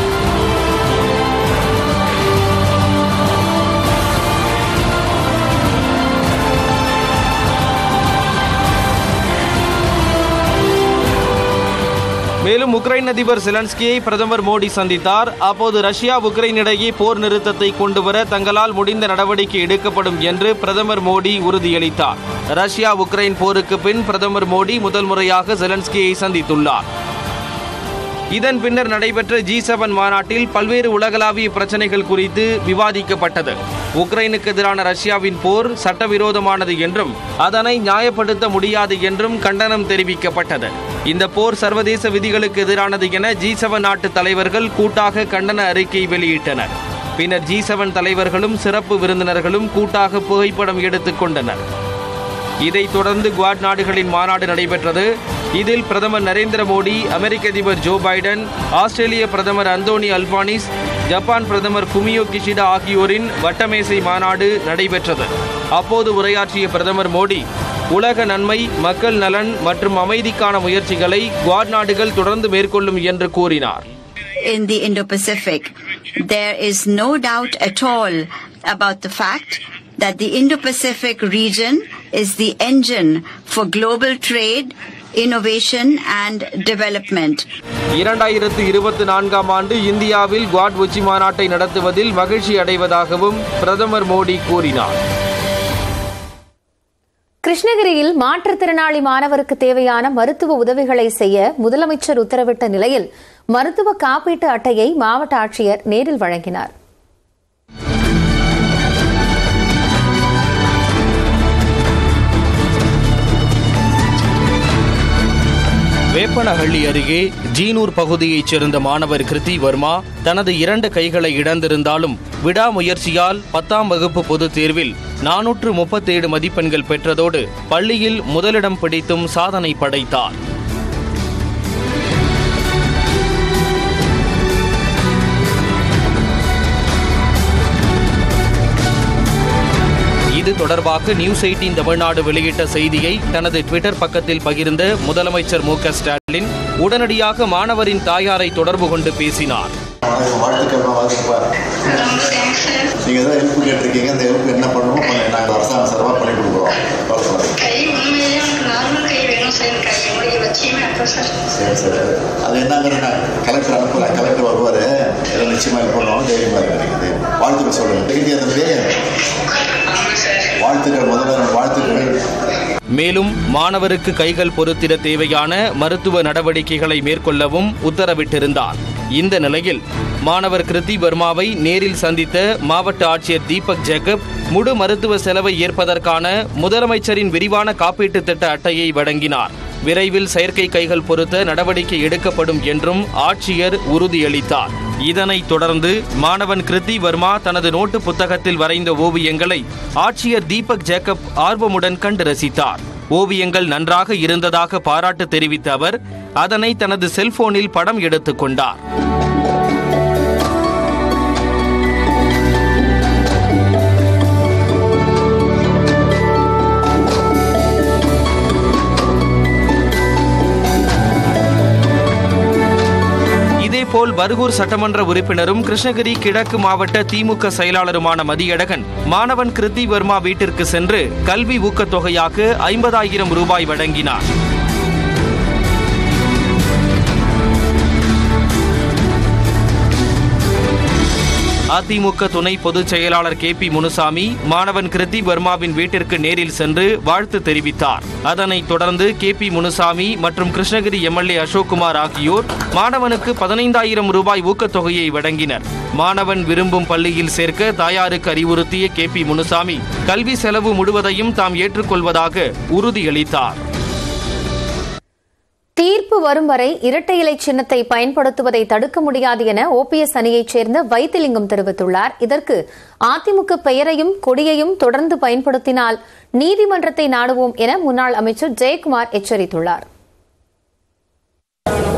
மேலும் உக்ரைன் அதிபர் செலன்ஸ்கியை பிரதமர் மோடி சந்தித்தார் அப்போது ரஷ்யா உக்ரைன் இடையே போர் நிறுத்தத்தை கொண்டுவர தங்களால் முடிந்த நடவடிக்கை எடுக்கப்படும் என்று பிரதமர் மோடி உறுதியளித்தார் ரஷ்யா உக்ரைன் போருக்கு பின் பிரதமர் மோடி முதல் முறையாக செலன்ஸ்கியை சந்தித்துள்ளார் இதன் பின்னர் நடைபெற்ற ஜி செவன் மாநாட்டில் பல்வேறு உலகளாவிய பிரச்சனைகள் குறித்து விவாதிக்கப்பட்டது உக்ரைனுக்கு எதிரான ரஷ்யாவின் போர் சட்டவிரோதமானது என்றும் அதனை நியாயப்படுத்த முடியாது என்றும் கண்டனம் தெரிவிக்கப்பட்டது இந்த போர் சர்வதேச விதிகளுக்கு எதிரானது என ஜி செவன் நாட்டு தலைவர்கள் கூட்டாக கண்டன அறிக்கை வெளியிட்டனர் பின்னர் ஜி செவன் தலைவர்களும் சிறப்பு விருந்தினர்களும் கூட்டாக புகைப்படம் எடுத்துக் கொண்டனர் இதைத் தொடர்ந்து குவாட் நாடுகளின் மாநாடு நடைபெற்றது இதில் பிரதமர் நரேந்திர மோடி அமெரிக்க அதிபர் ஜோ பைடன் ஆஸ்திரேலிய பிரதமர் அந்தோனி அல்பானிஸ் ஜப்பான் பிரதமர் குமியோ கிஷிடா ஆகியோரின் வட்டமேசை மாநாடு நடைபெற்றது அப்போது உரையாற்றிய பிரதமர் மோடி உலக நன்மை மக்கள் நலன் மற்றும் அமைதிக்கான முயற்சிகளை குவாட் நாடுகள் தொடர்ந்து மேற்கொள்ளும் என்று கூறினார் in the Indo-Pacific. There is no doubt at all about the fact that the Indo-Pacific region is the engine for global trade, innovation and development. இரண்டாயிரத்து இருபத்தி நான்காம் ஆண்டு இந்தியாவில் குவாட் உச்சி மாநாட்டை நடத்துவதில் மகிழ்ச்சி அடைவதாகவும் பிரதமர் மோடி கூறினார் கிருஷ்ணகிரியில் மாற்றுத்திறனாளி மாணவருக்கு தேவையான மருத்துவ உதவிகளை செய்ய முதலமைச்சர் உத்தரவிட்ட நிலையில் மருத்துவ காப்பீட்டு அட்டையை மாவட்ட ஆட்சியர் நேரில் வழங்கினார் வேப்பனஹள்ளி அருகே ஜீனூர் பகுதியைச் சேர்ந்த மாணவர் கிருதி வர்மா தனது இரண்டு கைகளை இழந்திருந்தாலும் விடாமுயற்சியால் பத்தாம் வகுப்பு பொதுத் தேர்வில் நானூற்று முப்பத்தேழு மதிப்பெண்கள் பெற்றதோடு பள்ளியில் முதலிடம் பிடித்தும் சாதனை படைத்தார் இது தொடர்பாக நியூஸ் எயிட்டீன் தமிழ்நாடு வெளியிட்ட செய்தியை தனது ட்விட்டர் பக்கத்தில் பகிர்ந்த முதலமைச்சர் மு க ஸ்டாலின் உடனடியாக மாணவரின் தாயாரை தொடர்பு கொண்டு பேசினார் வாழ்த்துக்கள் வாழ்த்துப்பா நீங்கள் ஏதோ ஹெல்ப் கேட்டிருக்கீங்க அந்த ஹெல்ப் என்ன பண்ணணுமோ பண்ண நாங்கள் அரசாங்கம் சார்பாக பண்ணி கொடுக்குறோம் வாழ்த்துக்கள் கை உண்மையிலேயே எனக்கு நார்மல் கை வேணும் சார் கை முடிய வச்சுமே அப்போ சார் சரி சரி அது என்னங்கிறது நான் கலெக்டர் அனுப்புகிறேன் கலெக்டர் வருவார் எல்லாம் நிச்சயமாக இது பண்ணுவோம் தைரியமாக இருக்குது வாழ்த்துக்கள் சொல்லுங்கள் தெரிஞ்சு தம்பி வாழ்த்துக்கள் முதல்ல வாழ்த்துக்கள் மேலும் மாணவருக்கு கைகள் பொருத்திட தேவையான மருத்துவ நடவடிக்கைகளை மேற்கொள்ளவும் உத்தரவிட்டிருந்தார் இந்த நிலையில் மாணவர் கிருதி வர்மாவை நேரில் சந்தித்த மாவட்ட ஆட்சியர் தீபக் ஜேக்கப் முழு மருத்துவ செலவை ஏற்பதற்கான முதலமைச்சரின் விரிவான காப்பீட்டு திட்ட அட்டையை வழங்கினார் விரைவில் செயற்கை கைகள் பொருத்த நடவடிக்கை எடுக்கப்படும் என்றும் ஆட்சியர் உறுதியளித்தார் இதனைத் தொடர்ந்து மாணவன் கிருத்தி வர்மா தனது நோட்டு புத்தகத்தில் வரைந்த ஓவியங்களை ஆட்சியர் தீபக் ஜேக்கப் ஆர்வமுடன் கண்டு ரசித்தார் ஓவியங்கள் நன்றாக இருந்ததாக பாராட்டு தெரிவித்த அவர் அதனை தனது செல்போனில் படம் எடுத்துக் கொண்டார் இதேபோல் பர்கூர் சட்டமன்ற உறுப்பினரும் கிருஷ்ணகிரி கிழக்கு மாவட்ட திமுக செயலாளருமான மதியழகன் மாணவன் கிருத்தி வர்மா வீட்டிற்கு சென்று கல்வி ஊக்கத்தொகையாக ஐம்பதாயிரம் ரூபாய் வழங்கினார் அதிமுக துணை பொதுச் செயலாளர் கே பி முனுசாமி மாணவன் கிருத்தி வர்மாவின் வீட்டிற்கு நேரில் சென்று வாழ்த்து தெரிவித்தார் அதனைத் தொடர்ந்து கே பி முனுசாமி மற்றும் கிருஷ்ணகிரி எம்எல்ஏ அசோக்குமார் ஆகியோர் மாணவனுக்கு பதினைந்தாயிரம் ரூபாய் ஊக்கத்தொகையை வழங்கினர் மாணவன் விரும்பும் பள்ளியில் சேர்க்க தாயாருக்கு அறிவுறுத்திய கே பி முனுசாமி கல்வி செலவு முழுவதையும் தாம் ஏற்றுக்கொள்வதாக உறுதியளித்தார் தீர்ப்பு வரும் வரை இரட்டை இலை சின்னத்தை பயன்படுத்துவதை தடுக்க முடியாது என ஓபிஎஸ் அணியைச் சேர்ந்த வைத்திலிங்கம் தெரிவித்துள்ளார் இதற்கு அதிமுக பெயரையும் கொடியையும் தொடர்ந்து பயன்படுத்தினால் நீதிமன்றத்தை நாடுவோம் என முன்னாள் அமைச்சர் ஜெயக்குமார் எச்சரித்துள்ளார்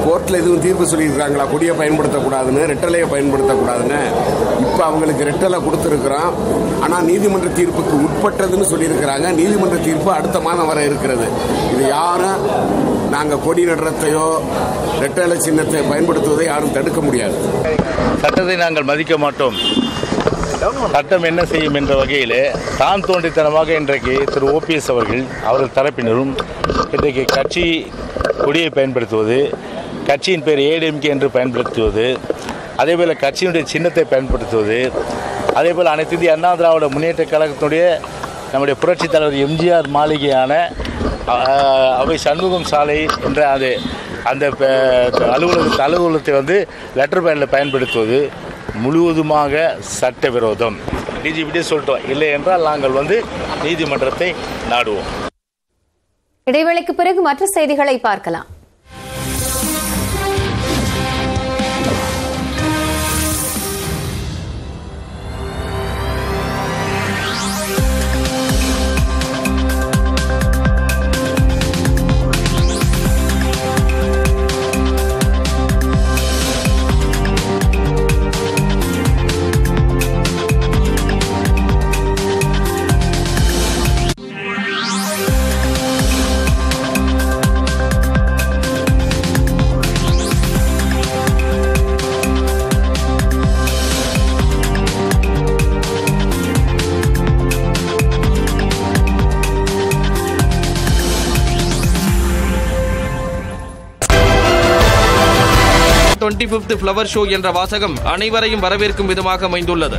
கோர்ட்டில் எதுவும் தீர்ப்பு சொல்லியிருக்காங்களா கொடியை பயன்படுத்தக்கூடாதுன்னு ரெட்டலையை பயன்படுத்தக்கூடாதுன்னு இப்போ அவங்களுக்கு ரெட்டலை கொடுத்துருக்குறோம் ஆனால் நீதிமன்ற தீர்ப்புக்கு உட்பட்டதுன்னு சொல்லியிருக்கிறாங்க நீதிமன்ற தீர்ப்பு அடுத்த மாதம் வர இருக்கிறது இது யாரும் நாங்கள் கொடி நடுறதையோ ரெட்டலை சின்னத்தை பயன்படுத்துவதை யாரும் தடுக்க முடியாது சட்டத்தை நாங்கள் மதிக்க மாட்டோம் சட்டம் என்ன செய்யும் என்ற வகையில் தான் தோன்றித்தனமாக இன்றைக்கு திரு ஓபிஎஸ் அவர்கள் அவர்கள் தரப்பினரும் இன்றைக்கு கட்சி கொடியை பயன்படுத்துவது கட்சியின் பேர் ஏடிஎம்கே என்று பயன்படுத்துவது அதேபோல் கட்சியினுடைய சின்னத்தை பயன்படுத்துவது அதேபோல் அனைத்து இந்திய அண்ணா திராவிட முன்னேற்ற கழகத்தினுடைய நம்முடைய புரட்சித் தலைவர் எம்ஜிஆர் மாளிகையான ஆஹ், அவை சண்முகம் சாலை என்ற அது அந்த ப- அலுவலகத்தை அலுவலகத்தை வந்து லெட்டர் பேனில் பயன்படுத்துவது முழுவதுமாக சட்டவிரோதம் டிஜிபிட்டே சொல்லிட்டோம் இல்லை என்றால் நாங்கள் வந்து நீதிமன்றத்தை நாடுவோம் இடைவேளைக்கு பிறகு மற்ற செய்திகளை பார்க்கலாம் டுவெண்ட்டி பிப்த் ஃப்ளவர் ஷோ என்ற வாசகம் அனைவரையும் வரவேற்கும் விதமாக அமைந்துள்ளது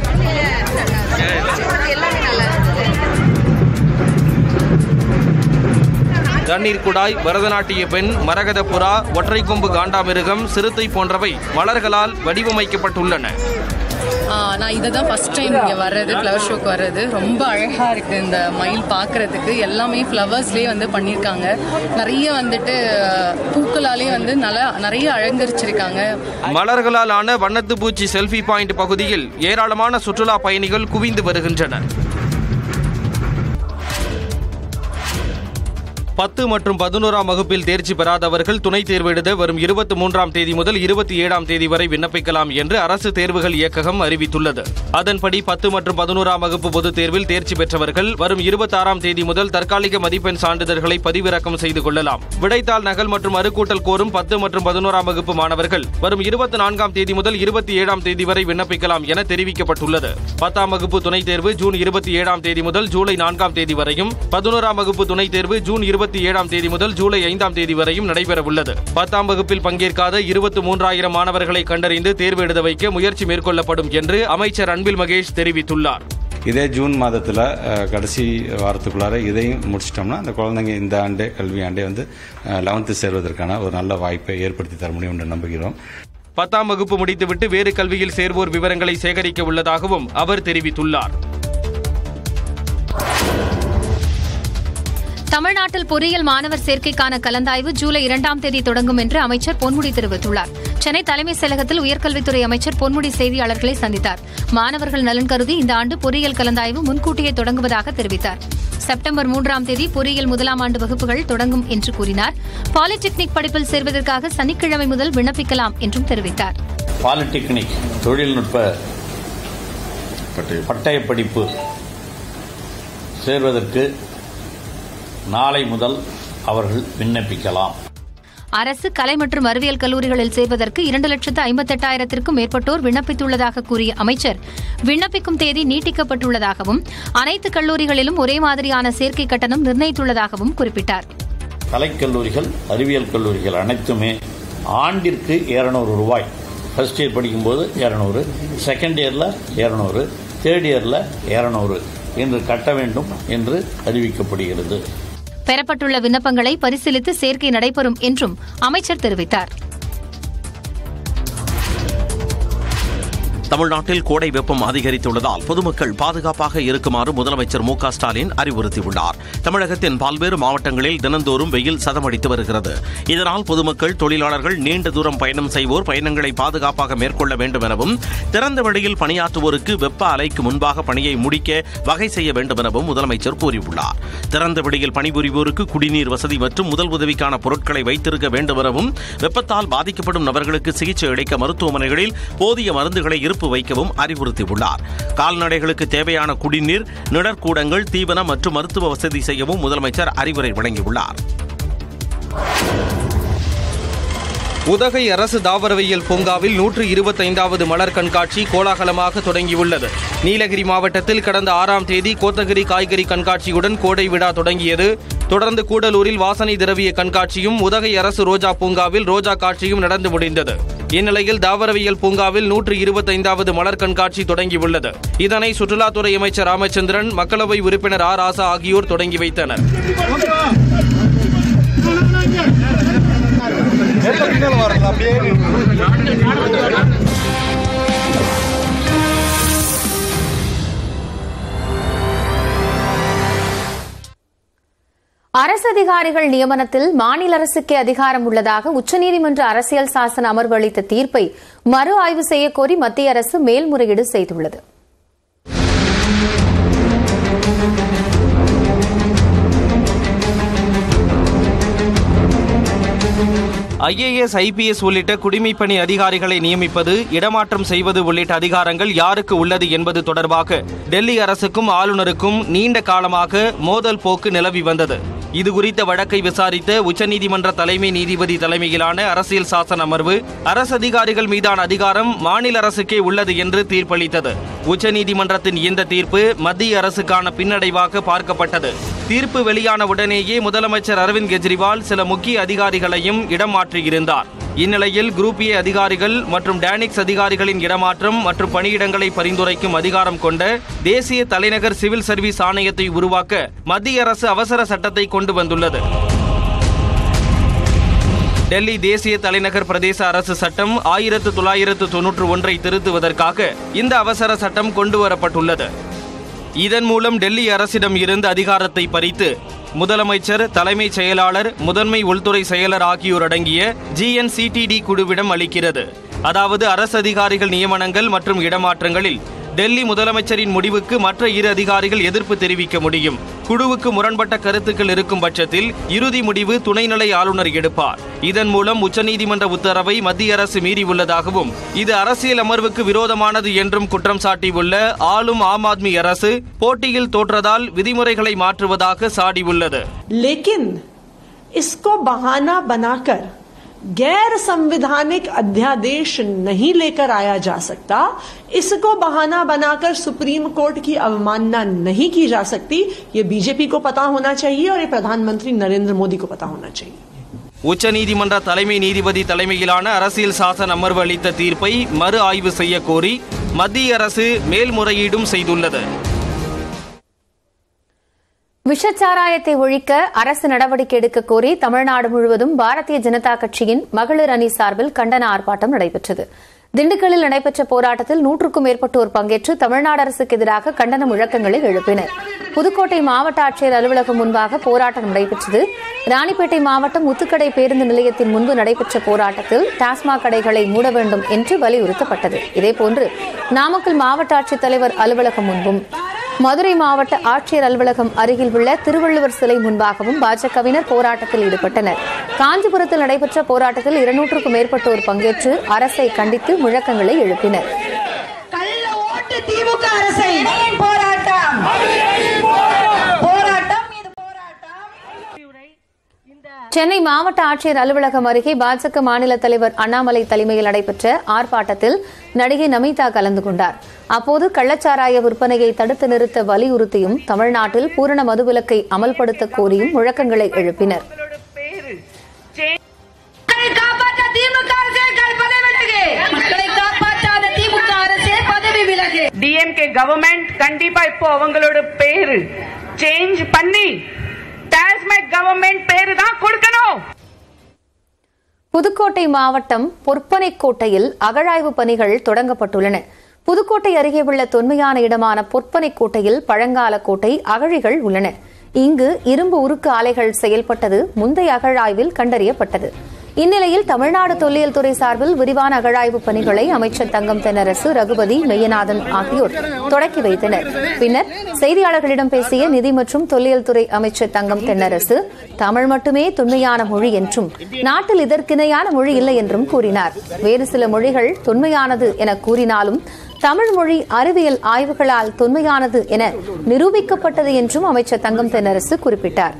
தண்ணீர் குடாய் பரதநாட்டிய பெண் மரகத புறா ஒற்றை கொம்பு காண்டாமிருகம் சிறுத்தை போன்றவை மலர்களால் வடிவமைக்கப்பட்டுள்ளன ஆ, நான் இதை தான் ஃபஸ்ட் டைம் இங்கே வர்றது ஃப்ளவர் ஷோக்கு வர்றது ரொம்ப அழகாக இருக்குது இந்த மயில் பார்க்குறதுக்கு எல்லாமே ஃப்ளவர்ஸ்லேயே வந்து பண்ணியிருக்காங்க நிறைய வந்துட்டு பூக்களாலே வந்து நல்லா நிறைய அலங்கரிச்சிருக்காங்க மலர்களால் ஆன வண்ணத்து பூச்சி செல்ஃபி பாயிண்ட் பகுதியில் ஏராளமான சுற்றுலா பயணிகள் குவிந்து வருகின்றனர் பத்து மற்றும் பதினோராம் வகுப்பில் தேர்ச்சி பெறாதவர்கள் துணைத் தேர்வு எழுத வரும் இருபத்தி மூன்றாம் தேதி முதல் இருபத்தி ஏழாம் தேதி வரை விண்ணப்பிக்கலாம் என்று அரசு தேர்வுகள் இயக்ககம் அறிவித்துள்ளது அதன்படி பத்து மற்றும் பதினோராம் வகுப்பு பொதுத் தேர்வில் தேர்ச்சி பெற்றவர்கள் வரும் இருபத்தி ஆறாம் தேதி முதல் தற்காலிக மதிப்பெண் சான்றிதழ்களை பதிவிறக்கம் செய்து கொள்ளலாம் விடைத்தாள் நகல் மற்றும் அறுக்கூட்டல் கோரும் பத்து மற்றும் பதினோராம் வகுப்பு மாணவர்கள் வரும் இருபத்தி நான்காம் தேதி முதல் இருபத்தி ஏழாம் தேதி வரை விண்ணப்பிக்கலாம் என தெரிவிக்கப்பட்டுள்ளது பத்தாம் வகுப்பு துணைத் தேர்வு ஜூன் இருபத்தி ஏழாம் தேதி முதல் ஜூலை நான்காம் தேதி வரையும் பதினோராம் வகுப்பு துணைத் தேர்வு ஜூன் இருபத்தி ஏழாம் தேதி முதல் ஜூலை ஐந்தாம் தேதி வரையும் நடைபெறவுள்ளது பத்தாம் வகுப்பில் பங்கேற்காத இருபத்தி மூன்றாயிரம் மாணவர்களை கண்டறிந்து தேர்வு எழுத வைக்க முயற்சி மேற்கொள்ளப்படும் என்று அமைச்சர் அன்பில் மகேஷ் தெரிவித்துள்ளார் இதே ஜூன் மாதத்தில் கடைசி வாரத்துக்குள்ளார இதையும் முடிச்சிட்டோம்னா அந்த குழந்தைங்க இந்த ஆண்டே கல்வி ஆண்டே வந்து லெவன்த்து சேர்வதற்கான ஒரு நல்ல வாய்ப்பை ஏற்படுத்தி தர முடியும் என்று நம்புகிறோம் பத்தாம் வகுப்பு முடித்துவிட்டு வேறு கல்வியில் சேர்வோர் விவரங்களை சேகரிக்க உள்ளதாகவும் அவர் தெரிவித்துள்ளார் தமிழ்நாட்டில் பொறியியல் மாணவர் சேர்க்கைக்கான கலந்தாய்வு ஜூலை இரண்டாம் தேதி தொடங்கும் என்று அமைச்சர் பொன்முடி தெரிவித்துள்ளார் சென்னை தலைமைச் செயலகத்தில் உயர்கல்வித்துறை அமைச்சர் பொன்முடி செய்தியாளர்களை சந்தித்தார் மாணவர்கள் நலன் கருதி இந்த ஆண்டு பொறியியல் கலந்தாய்வு முன்கூட்டியே தொடங்குவதாக தெரிவித்தார் செப்டம்பர் மூன்றாம் தேதி பொறியியல் முதலாம் ஆண்டு வகுப்புகள் தொடங்கும் என்று கூறினார் பாலிடெக்னிக் படிப்பில் சேர்வதற்காக சனிக்கிழமை முதல் விண்ணப்பிக்கலாம் என்றும் தெரிவித்தார் பாலிடெக்னிக் தொழில்நுட்ப பட்டய படிப்பு சேர்வதற்கு நாளை முதல் அவர்கள் விண்ணப்பிக்கலாம் அரசு கலை மற்றும் அறிவியல் கல்லூரிகளில் சேர்வதற்கு இரண்டு லட்சத்து ஐம்பத்தெட்டாயிரத்திற்கும் மேற்பட்டோர் விண்ணப்பித்துள்ளதாக கூறிய அமைச்சர் விண்ணப்பிக்கும் தேதி நீட்டிக்கப்பட்டுள்ளதாகவும் அனைத்து கல்லூரிகளிலும் ஒரே மாதிரியான சேர்க்கை கட்டணம் நிர்ணயித்துள்ளதாகவும் குறிப்பிட்டார் கலைக்கல்லூரிகள் அறிவியல் கல்லூரிகள் அனைத்துமே ஆண்டிற்கு இருநூறு ரூபாய் ஃபர்ஸ்ட் இயர் படிக்கும்போது இரநூறு செகண்ட் இயரில் இரநூறு தேர்ட் இயரில் இரநூறு என்று கட்ட வேண்டும் என்று அறிவிக்கப்படுகிறது பெறப்பட்டுள்ள விண்ணப்பங்களை பரிசீலித்து சேர்க்கை நடைபெறும் என்றும் அமைச்சர் தெரிவித்தார் தமிழ்நாட்டில் கோடை வெப்பம் அதிகரித்துள்ளதால் பொதுமக்கள் பாதுகாப்பாக இருக்குமாறு முதலமைச்சர் மு க ஸ்டாலின் அறிவுறுத்தியுள்ளார் தமிழகத்தின் பல்வேறு மாவட்டங்களில் தினந்தோறும் வெயில் சதமடித்து வருகிறது இதனால் பொதுமக்கள் தொழிலாளர்கள் நீண்ட தூரம் பயணம் செய்வோர் பயணங்களை பாதுகாப்பாக மேற்கொள்ள வேண்டும் எனவும் திறந்த வெளியில் பணியாற்றுவோருக்கு வெப்ப அலைக்கு முன்பாக பணியை முடிக்க வகை செய்ய வேண்டும் எனவும் முதலமைச்சர் கூறியுள்ளார் திறந்த வெளியில் பணிபுரிவோருக்கு குடிநீர் வசதி மற்றும் முதல் உதவிக்கான பொருட்களை வைத்திருக்க வேண்டும் எனவும் வெப்பத்தால் பாதிக்கப்படும் நபர்களுக்கு சிகிச்சை அளிக்க மருத்துவமனைகளில் போதிய மருந்துகளை இருப்பு வைக்கவும் அறிவுறுத்தியுள்ளார் கால்நடைகளுக்கு தேவையான குடிநீர் நிழற்கூடங்கள் தீவனம் மற்றும் மருத்துவ வசதி செய்யவும் முதலமைச்சர் அறிவுரை வழங்கியுள்ளார் உதகை அரசு தாவரவியல் பூங்காவில் நூற்று இருபத்தைந்தாவது மலர் கண்காட்சி கோலாகலமாக தொடங்கியுள்ளது நீலகிரி மாவட்டத்தில் கடந்த ஆறாம் தேதி கோத்தகிரி காய்கறி கண்காட்சியுடன் கோடை விழா தொடங்கியது தொடர்ந்து கூடலூரில் வாசனை திரவிய கண்காட்சியும் உதகை அரசு ரோஜா பூங்காவில் ரோஜா காட்சியும் நடந்து முடிந்தது இந்நிலையில் தாவரவியல் பூங்காவில் நூற்று இருபத்தைந்தாவது மலர் கண்காட்சி தொடங்கியுள்ளது இதனை சுற்றுலாத்துறை அமைச்சர் ராமச்சந்திரன் மக்களவை உறுப்பினர் ஆர் ராசா ஆகியோர் தொடங்கி வைத்தனர் அரசு அதிகாரிகள் நியமனத்தில் மாநில அரசுக்கே அதிகாரம் உள்ளதாக உச்சநீதிமன்ற அரசியல் சாசன அமர்வு அளித்த தீர்ப்பை மறு ஆய்வு செய்யக்கோரி மத்திய அரசு மேல்முறையீடு செய்துள்ளது ஐஏஎஸ் ஐபிஎஸ் உள்ளிட்ட குடிமைப்பணி அதிகாரிகளை நியமிப்பது இடமாற்றம் செய்வது உள்ளிட்ட அதிகாரங்கள் யாருக்கு உள்ளது என்பது தொடர்பாக டெல்லி அரசுக்கும் ஆளுநருக்கும் நீண்ட காலமாக மோதல் போக்கு நிலவி வந்தது இது குறித்த வழக்கை விசாரித்த உச்சநீதிமன்ற தலைமை நீதிபதி தலைமையிலான அரசியல் சாசன அமர்வு அரசு அதிகாரிகள் மீதான அதிகாரம் மாநில அரசுக்கே உள்ளது என்று தீர்ப்பளித்தது உச்சநீதிமன்றத்தின் இந்த தீர்ப்பு மத்திய அரசுக்கான பின்னடைவாக பார்க்கப்பட்டது தீர்ப்பு வெளியான உடனேயே முதலமைச்சர் அரவிந்த் கெஜ்ரிவால் சில முக்கிய அதிகாரிகளையும் இடம் மாற்றியிருந்தார் இந்நிலையில் குரூப் ஏ அதிகாரிகள் மற்றும் டேனிக்ஸ் அதிகாரிகளின் இடமாற்றம் மற்றும் பணியிடங்களை பரிந்துரைக்கும் அதிகாரம் கொண்ட தேசிய தலைநகர் சிவில் சர்வீஸ் ஆணையத்தை உருவாக்க மத்திய அரசு அவசர சட்டத்தை கொண்டு வந்துள்ளது டெல்லி தேசிய தலைநகர் பிரதேச அரசு சட்டம் ஆயிரத்து தொள்ளாயிரத்து தொன்னூற்று ஒன்றை திருத்துவதற்காக இந்த அவசர சட்டம் கொண்டு வரப்பட்டுள்ளது இதன் மூலம் டெல்லி அரசிடம் இருந்து அதிகாரத்தை பறித்து முதலமைச்சர் தலைமைச் செயலாளர் முதன்மை உள்துறை செயலர் ஆகியோர் அடங்கிய ஜிஎன்சிடிடி குழுவிடம் அளிக்கிறது அதாவது அரசு அதிகாரிகள் நியமனங்கள் மற்றும் இடமாற்றங்களில் டெல்லி முதலமைச்சரின் முடிவுக்கு மற்ற இரு அதிகாரிகள் எதிர்ப்பு தெரிவிக்க முடியும் குழுவுக்கு முரண்பட்ட கருத்துக்கள் இருக்கும் பட்சத்தில் இறுதி முடிவு துணைநிலை ஆளுநர் எடுப்பார் இதன் மூலம் உச்சநீதிமன்ற உத்தரவை மத்திய அரசு மீறியுள்ளதாகவும் இது அரசியல் அமர்வுக்கு விரோதமானது என்றும் குற்றம் சாட்டியுள்ள ஆளும் ஆம் ஆத்மி அரசு போட்டியில் தோற்றதால் விதிமுறைகளை மாற்றுவதாக சாடியுள்ளது लेकिन इसको बहाना बनाकर गैर संविधानिक अध्यादेश नहीं लेकर आया जा सकता इसको बहाना बनाकर सुप्रीम कोर्ट की अवमानना नहीं की जा सकती ये बीजेपी को पता होना चाहिए और ये प्रधानमंत्री नरेंद्र मोदी को पता होना चाहिए உச்சநீதிமன்ற தலைமை நீதிபதி தலைமையிலான அரசியல் சாசன அமர்வு அளித்த தீர்ப்பை மறு ஆய்வு செய்ய கோரி மத்திய அரசு மேல்முறையீடும் செய்துள்ளது விஷச்சாராயத்தை ஒழிக்க அரசு நடவடிக்கை எடுக்க கோரி தமிழ்நாடு முழுவதும் பாரதிய ஜனதா கட்சியின் மகளிர் அணி சார்பில் கண்டன ஆர்ப்பாட்டம் நடைபெற்றது திண்டுக்கல்லில் நடைபெற்ற போராட்டத்தில் நூற்றுக்கும் மேற்பட்டோர் பங்கேற்று தமிழ்நாடு அரசுக்கு எதிராக கண்டன முழக்கங்களை எழுப்பினர் புதுக்கோட்டை மாவட்ட ஆட்சியர் அலுவலகம் முன்பாக போராட்டம் நடைபெற்றது ராணிப்பேட்டை மாவட்டம் முத்துக்கடை பேருந்து நிலையத்தின் முன்பு நடைபெற்ற போராட்டத்தில் டாஸ்மாக் கடைகளை மூட வேண்டும் என்று வலியுறுத்தப்பட்டது இதேபோன்று நாமக்கல் மாவட்ட ஆட்சித்தலைவர் அலுவலகம் முன்பும் மதுரை மாவட்ட ஆட்சியர் அலுவலகம் அருகில் உள்ள திருவள்ளுவர் சிலை முன்பாகவும் பாஜகவினர் போராட்டத்தில் ஈடுபட்டனர் காஞ்சிபுரத்தில் நடைபெற்ற போராட்டத்தில் இருநூற்றுக்கும் மேற்பட்டோர் பங்கேற்று அரசை கண்டித்து முழக்கங்களை எழுப்பினர் திமுக அரசை போராட்டம் போராட்டம் சென்னை மாவட்ட ஆட்சியர் அலுவலகம் அருகே பாஜக மாநில தலைவர் அண்ணாமலை தலைமையில் நடைபெற்ற ஆர்ப்பாட்டத்தில் நடிகை நமிதா கலந்து கொண்டார் அப்போது கள்ளச்சாராய விற்பனையை தடுத்து நிறுத்த வலியுறுத்தியும் தமிழ்நாட்டில் பூரண மதுவிலக்கை அமல்படுத்த கோரியும் முழக்கங்களை எழுப்பினர் காப்பாற்ற திமுக அரசே பதவி விலகு மக்களை காப்பாற்றாத திமுக அரசே பதவி விலகு டிஎம்கே கவர்மெண்ட் கண்டிப்பா இப்போ அவங்களோட பேரு சேஞ்ச் பண்ணி டாஸ்மேக் கவர்மெண்ட் பேரு தான் கொடுக்கணும் புதுக்கோட்டை மாவட்டம் பொற்பனைக்கோட்டையில் அகழாய்வு பணிகள் தொடங்கப்பட்டுள்ளன புதுக்கோட்டை அருகே உள்ள தொன்மையான இடமான பொற்பனை கோட்டையில் பழங்கால கோட்டை அகழிகள் உள்ளன இங்கு இரும்பு உருக்கு ஆலைகள் செயல்பட்டது முந்தைய அகழாய்வில் கண்டறியப்பட்டது இந்நிலையில் தமிழ்நாடு தொல்லியல் துறை சார்பில் விரிவான அகழாய்வு பணிகளை அமைச்சர் தங்கம் தென்னரசு ரகுபதி மெய்யநாதன் ஆகியோர் தொடக்கி வைத்தனர் பின்னர் செய்தியாளர்களிடம் பேசிய நிதி மற்றும் தொல்லியல் துறை அமைச்சர் தங்கம் தென்னரசு தமிழ் மட்டுமே தொன்மையான மொழி என்றும் நாட்டில் இதற்கிணையான மொழி இல்லை என்றும் கூறினார் வேறு சில மொழிகள் தொன்மையானது என கூறினாலும் தமிழ் மொழி அறிவியல் ஆய்வுகளால் தொன்மையானது என நிரூபிக்கப்பட்டது என்றும் அமைச்சர் தங்கம் தென்னரசு குறிப்பிட்டார்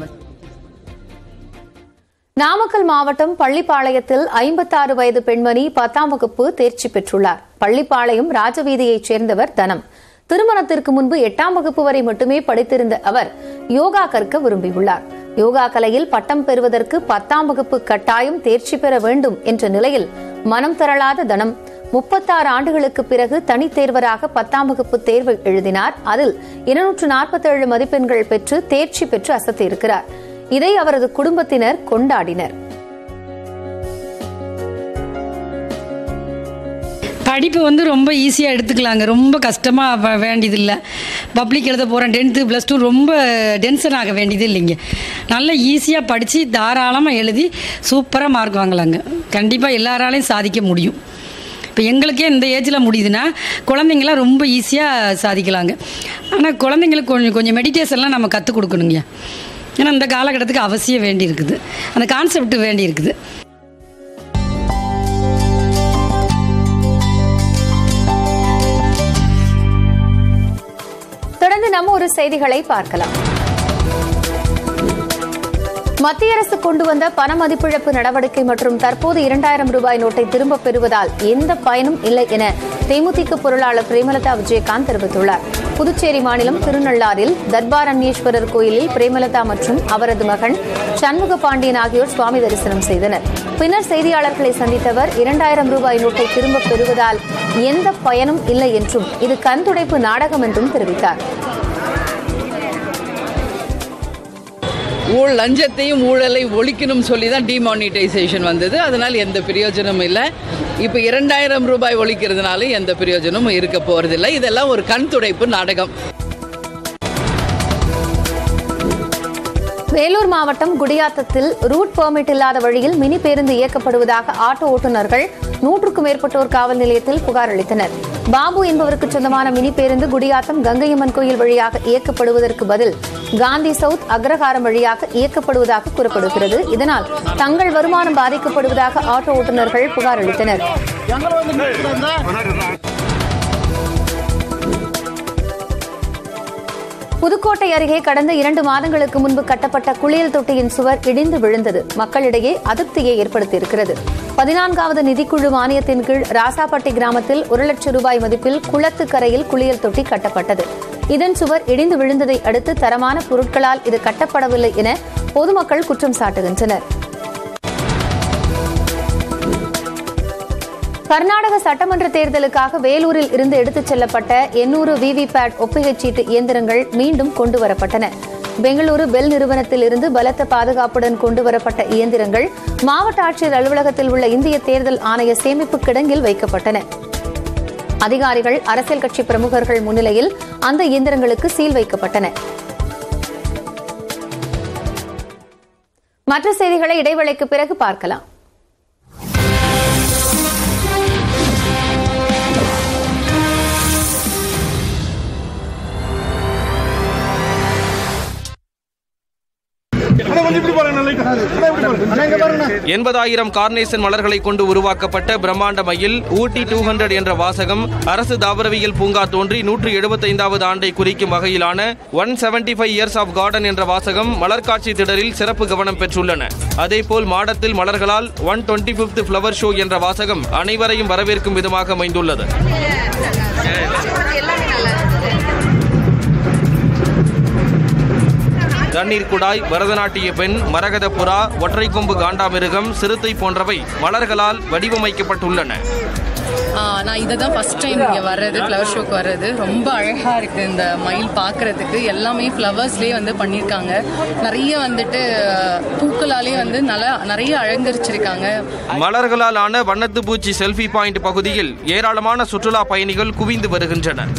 நாமக்கல் மாவட்டம் பள்ளிப்பாளையத்தில் ஐம்பத்தாறு வயது பெண்மணி பத்தாம் வகுப்பு தேர்ச்சி பெற்றுள்ளார் பள்ளிப்பாளையம் ராஜவீதியைச் சேர்ந்தவர் தனம் திருமணத்திற்கு முன்பு எட்டாம் வகுப்பு வரை மட்டுமே படித்திருந்த அவர் யோகா கற்க விரும்பியுள்ளார் யோகா கலையில் பட்டம் பெறுவதற்கு பத்தாம் வகுப்பு கட்டாயம் தேர்ச்சி பெற வேண்டும் என்ற நிலையில் மனம் தரளாத தனம் முப்பத்தாறு ஆண்டுகளுக்கு பிறகு தனித் தேர்வராக பத்தாம் வகுப்பு தேர்வு எழுதினார் அதில் இருநூற்று நாற்பத்தேழு மதிப்பெண்கள் பெற்று தேர்ச்சி பெற்று அசத்தியிருக்கிறார் இதை அவரது குடும்பத்தினர் கொண்டாடினர் படிப்பு வந்து ரொம்ப ஈஸியாக எடுத்துக்கலாங்க ரொம்ப கஷ்டமாக வேண்டியதில்லை பப்ளிக் எழுத போகிறேன் டென்த்து ப்ளஸ் டூ ரொம்ப டென்ஷன் ஆக வேண்டியது இல்லைங்க நல்லா ஈஸியாக படித்து தாராளமாக எழுதி சூப்பராக மார்க் வாங்கலாங்க கண்டிப்பாக எல்லாராலையும் சாதிக்க முடியும் இப்போ எங்களுக்கே இந்த ஏஜில் முடியுதுன்னா குழந்தைங்களாம் ரொம்ப ஈஸியாக சாதிக்கலாங்க ஆனால் குழந்தைங்களுக்கு கொஞ்சம் கொஞ்சம் மெடிடேஷன்லாம் நம்ம கற்றுக் கொடுக்கணுங்க ஏன்னா இந்த காலகட்டத்துக்கு அவசியம் வேண்டி இருக்குது அந்த கான்செப்ட் வேண்டி இருக்குது தொடர்ந்து நம்ம ஒரு செய்திகளை பார்க்கலாம் மத்திய அரசு கொண்டு வந்த பண மதிப்பிழப்பு நடவடிக்கை மற்றும் தற்போது இரண்டாயிரம் ரூபாய் நோட்டை திரும்பப் பெறுவதால் எந்த பயனும் இல்லை என தேமுதிக பொருளாளர் பிரேமலதா விஜயகாந்த் தெரிவித்துள்ளார் புதுச்சேரி மாநிலம் திருநள்ளாறில் தர்பாரண்யேஸ்வரர் கோயிலில் பிரேமலதா மற்றும் அவரது மகன் சண்முக பாண்டியன் ஆகியோர் சுவாமி தரிசனம் செய்தனர் பின்னர் செய்தியாளர்களை சந்தித்தவர் இரண்டாயிரம் ரூபாய் நோட்டை திரும்பப் பெறுவதால் எந்த பயனும் இல்லை என்றும் இது கண்துடைப்பு நாடகம் என்றும் தெரிவித்தார் ஊழ் லஞ்சத்தையும் ஊழலை ஒழிக்கணும் சொல்லி தான் டிமானிட்டைசேஷன் வந்தது அதனால் எந்த பிரயோஜனமும் இல்லை இப்போ இரண்டாயிரம் ரூபாய் ஒழிக்கிறதுனால எந்த பிரயோஜனமும் இருக்க போறதில்லை இதெல்லாம் ஒரு கண் துடைப்பு நாடகம் வேலூர் மாவட்டம் குடியாத்தத்தில் ரூட் பெர்மிட் இல்லாத வழியில் மினி பேருந்து இயக்கப்படுவதாக ஆட்டோ ஓட்டுநர்கள் நூற்றுக்கும் மேற்பட்டோர் காவல் நிலையத்தில் புகார் அளித்தனர் பாபு என்பவருக்கு சொந்தமான மினி பேருந்து குடியாத்தம் கங்கையம்மன் கோயில் வழியாக இயக்கப்படுவதற்கு பதில் காந்தி சவுத் அக்ரஹாரம் வழியாக இயக்கப்படுவதாக கூறப்படுகிறது இதனால் தங்கள் வருமானம் பாதிக்கப்படுவதாக ஆட்டோ ஓட்டுநர்கள் புகார் அளித்தனர் புதுக்கோட்டை அருகே கடந்த இரண்டு மாதங்களுக்கு முன்பு கட்டப்பட்ட குளியல் தொட்டியின் சுவர் இடிந்து விழுந்தது மக்களிடையே அதிருப்தியை ஏற்படுத்தியிருக்கிறது பதினான்காவது நிதிக்குழு மானியத்தின் கீழ் ராசாப்பட்டி கிராமத்தில் ஒரு லட்சம் ரூபாய் மதிப்பில் குளத்துக்கரையில் குளியல் தொட்டி கட்டப்பட்டது இதன் சுவர் இடிந்து விழுந்ததை அடுத்து தரமான பொருட்களால் இது கட்டப்படவில்லை என பொதுமக்கள் குற்றம் சாட்டுகின்றனர் கர்நாடக சட்டமன்ற தேர்தலுக்காக வேலூரில் இருந்து எடுத்துச் செல்லப்பட்ட எண்ணூறு விவிபேட் ஒப்புகைச் சீட்டு இயந்திரங்கள் மீண்டும் கொண்டுவரப்பட்டன பெங்களூரு பெல் நிறுவனத்தில் இருந்து பலத்த பாதுகாப்புடன் கொண்டுவரப்பட்ட இயந்திரங்கள் மாவட்ட ஆட்சியர் அலுவலகத்தில் உள்ள இந்திய தேர்தல் ஆணைய சேமிப்பு கிடங்கில் வைக்கப்பட்டன அதிகாரிகள் அரசியல் கட்சி பிரமுகர்கள் முன்னிலையில் அந்த இயந்திரங்களுக்கு சீல் வைக்கப்பட்டன மற்ற செய்திகளை இடைவேளைக்கு பிறகு பார்க்கலாம் எண்பதாயிரம் கார்னேசன் மலர்களை கொண்டு உருவாக்கப்பட்ட பிரம்மாண்ட மயில் ஊட்டி டூ ஹண்ட்ரட் என்ற வாசகம் அரசு தாவரவியல் பூங்கா தோன்றி நூற்று எழுபத்தைந்தாவது ஆண்டை குறிக்கும் வகையிலான one seventy five years of garden என்ற வாசகம் மலர்காட்சி திடலில் சிறப்பு கவனம் பெற்றுள்ளன அதேபோல் மாடத்தில் மலர்களால் one twenty fifth flower show என்ற வாசகம் அனைவரையும் வரவேற்கும் விதமாக அமைந்துள்ளது தண்ணீர் குடாய் பரதநாட்டிய பெண் மரகத புறா ஒற்றை கொம்பு காண்டாமிருகம் சிறுத்தை போன்றவை மலர்களால் வடிவமைக்கப்பட்டுள்ளன ஆ, நான் இதை தான் ஃபர்ஸ்ட் டைம் இங்கே வர்றது ஃப்ளவர் ஷோக்கு வர்றது ரொம்ப அழகாக இருக்குது இந்த மயில் பார்க்குறதுக்கு எல்லாமே ஃப்ளவர்ஸ்லேயே வந்து பண்ணியிருக்காங்க நிறைய வந்துட்டு பூக்களாலே வந்து நல்லா நிறைய அலங்கரிச்சிருக்காங்க மலர்களால் ஆன வண்ணத்து பூச்சி செல்ஃபி பாயிண்ட் பகுதியில் ஏராளமான சுற்றுலா பயணிகள் குவிந்து வருகின்றனர்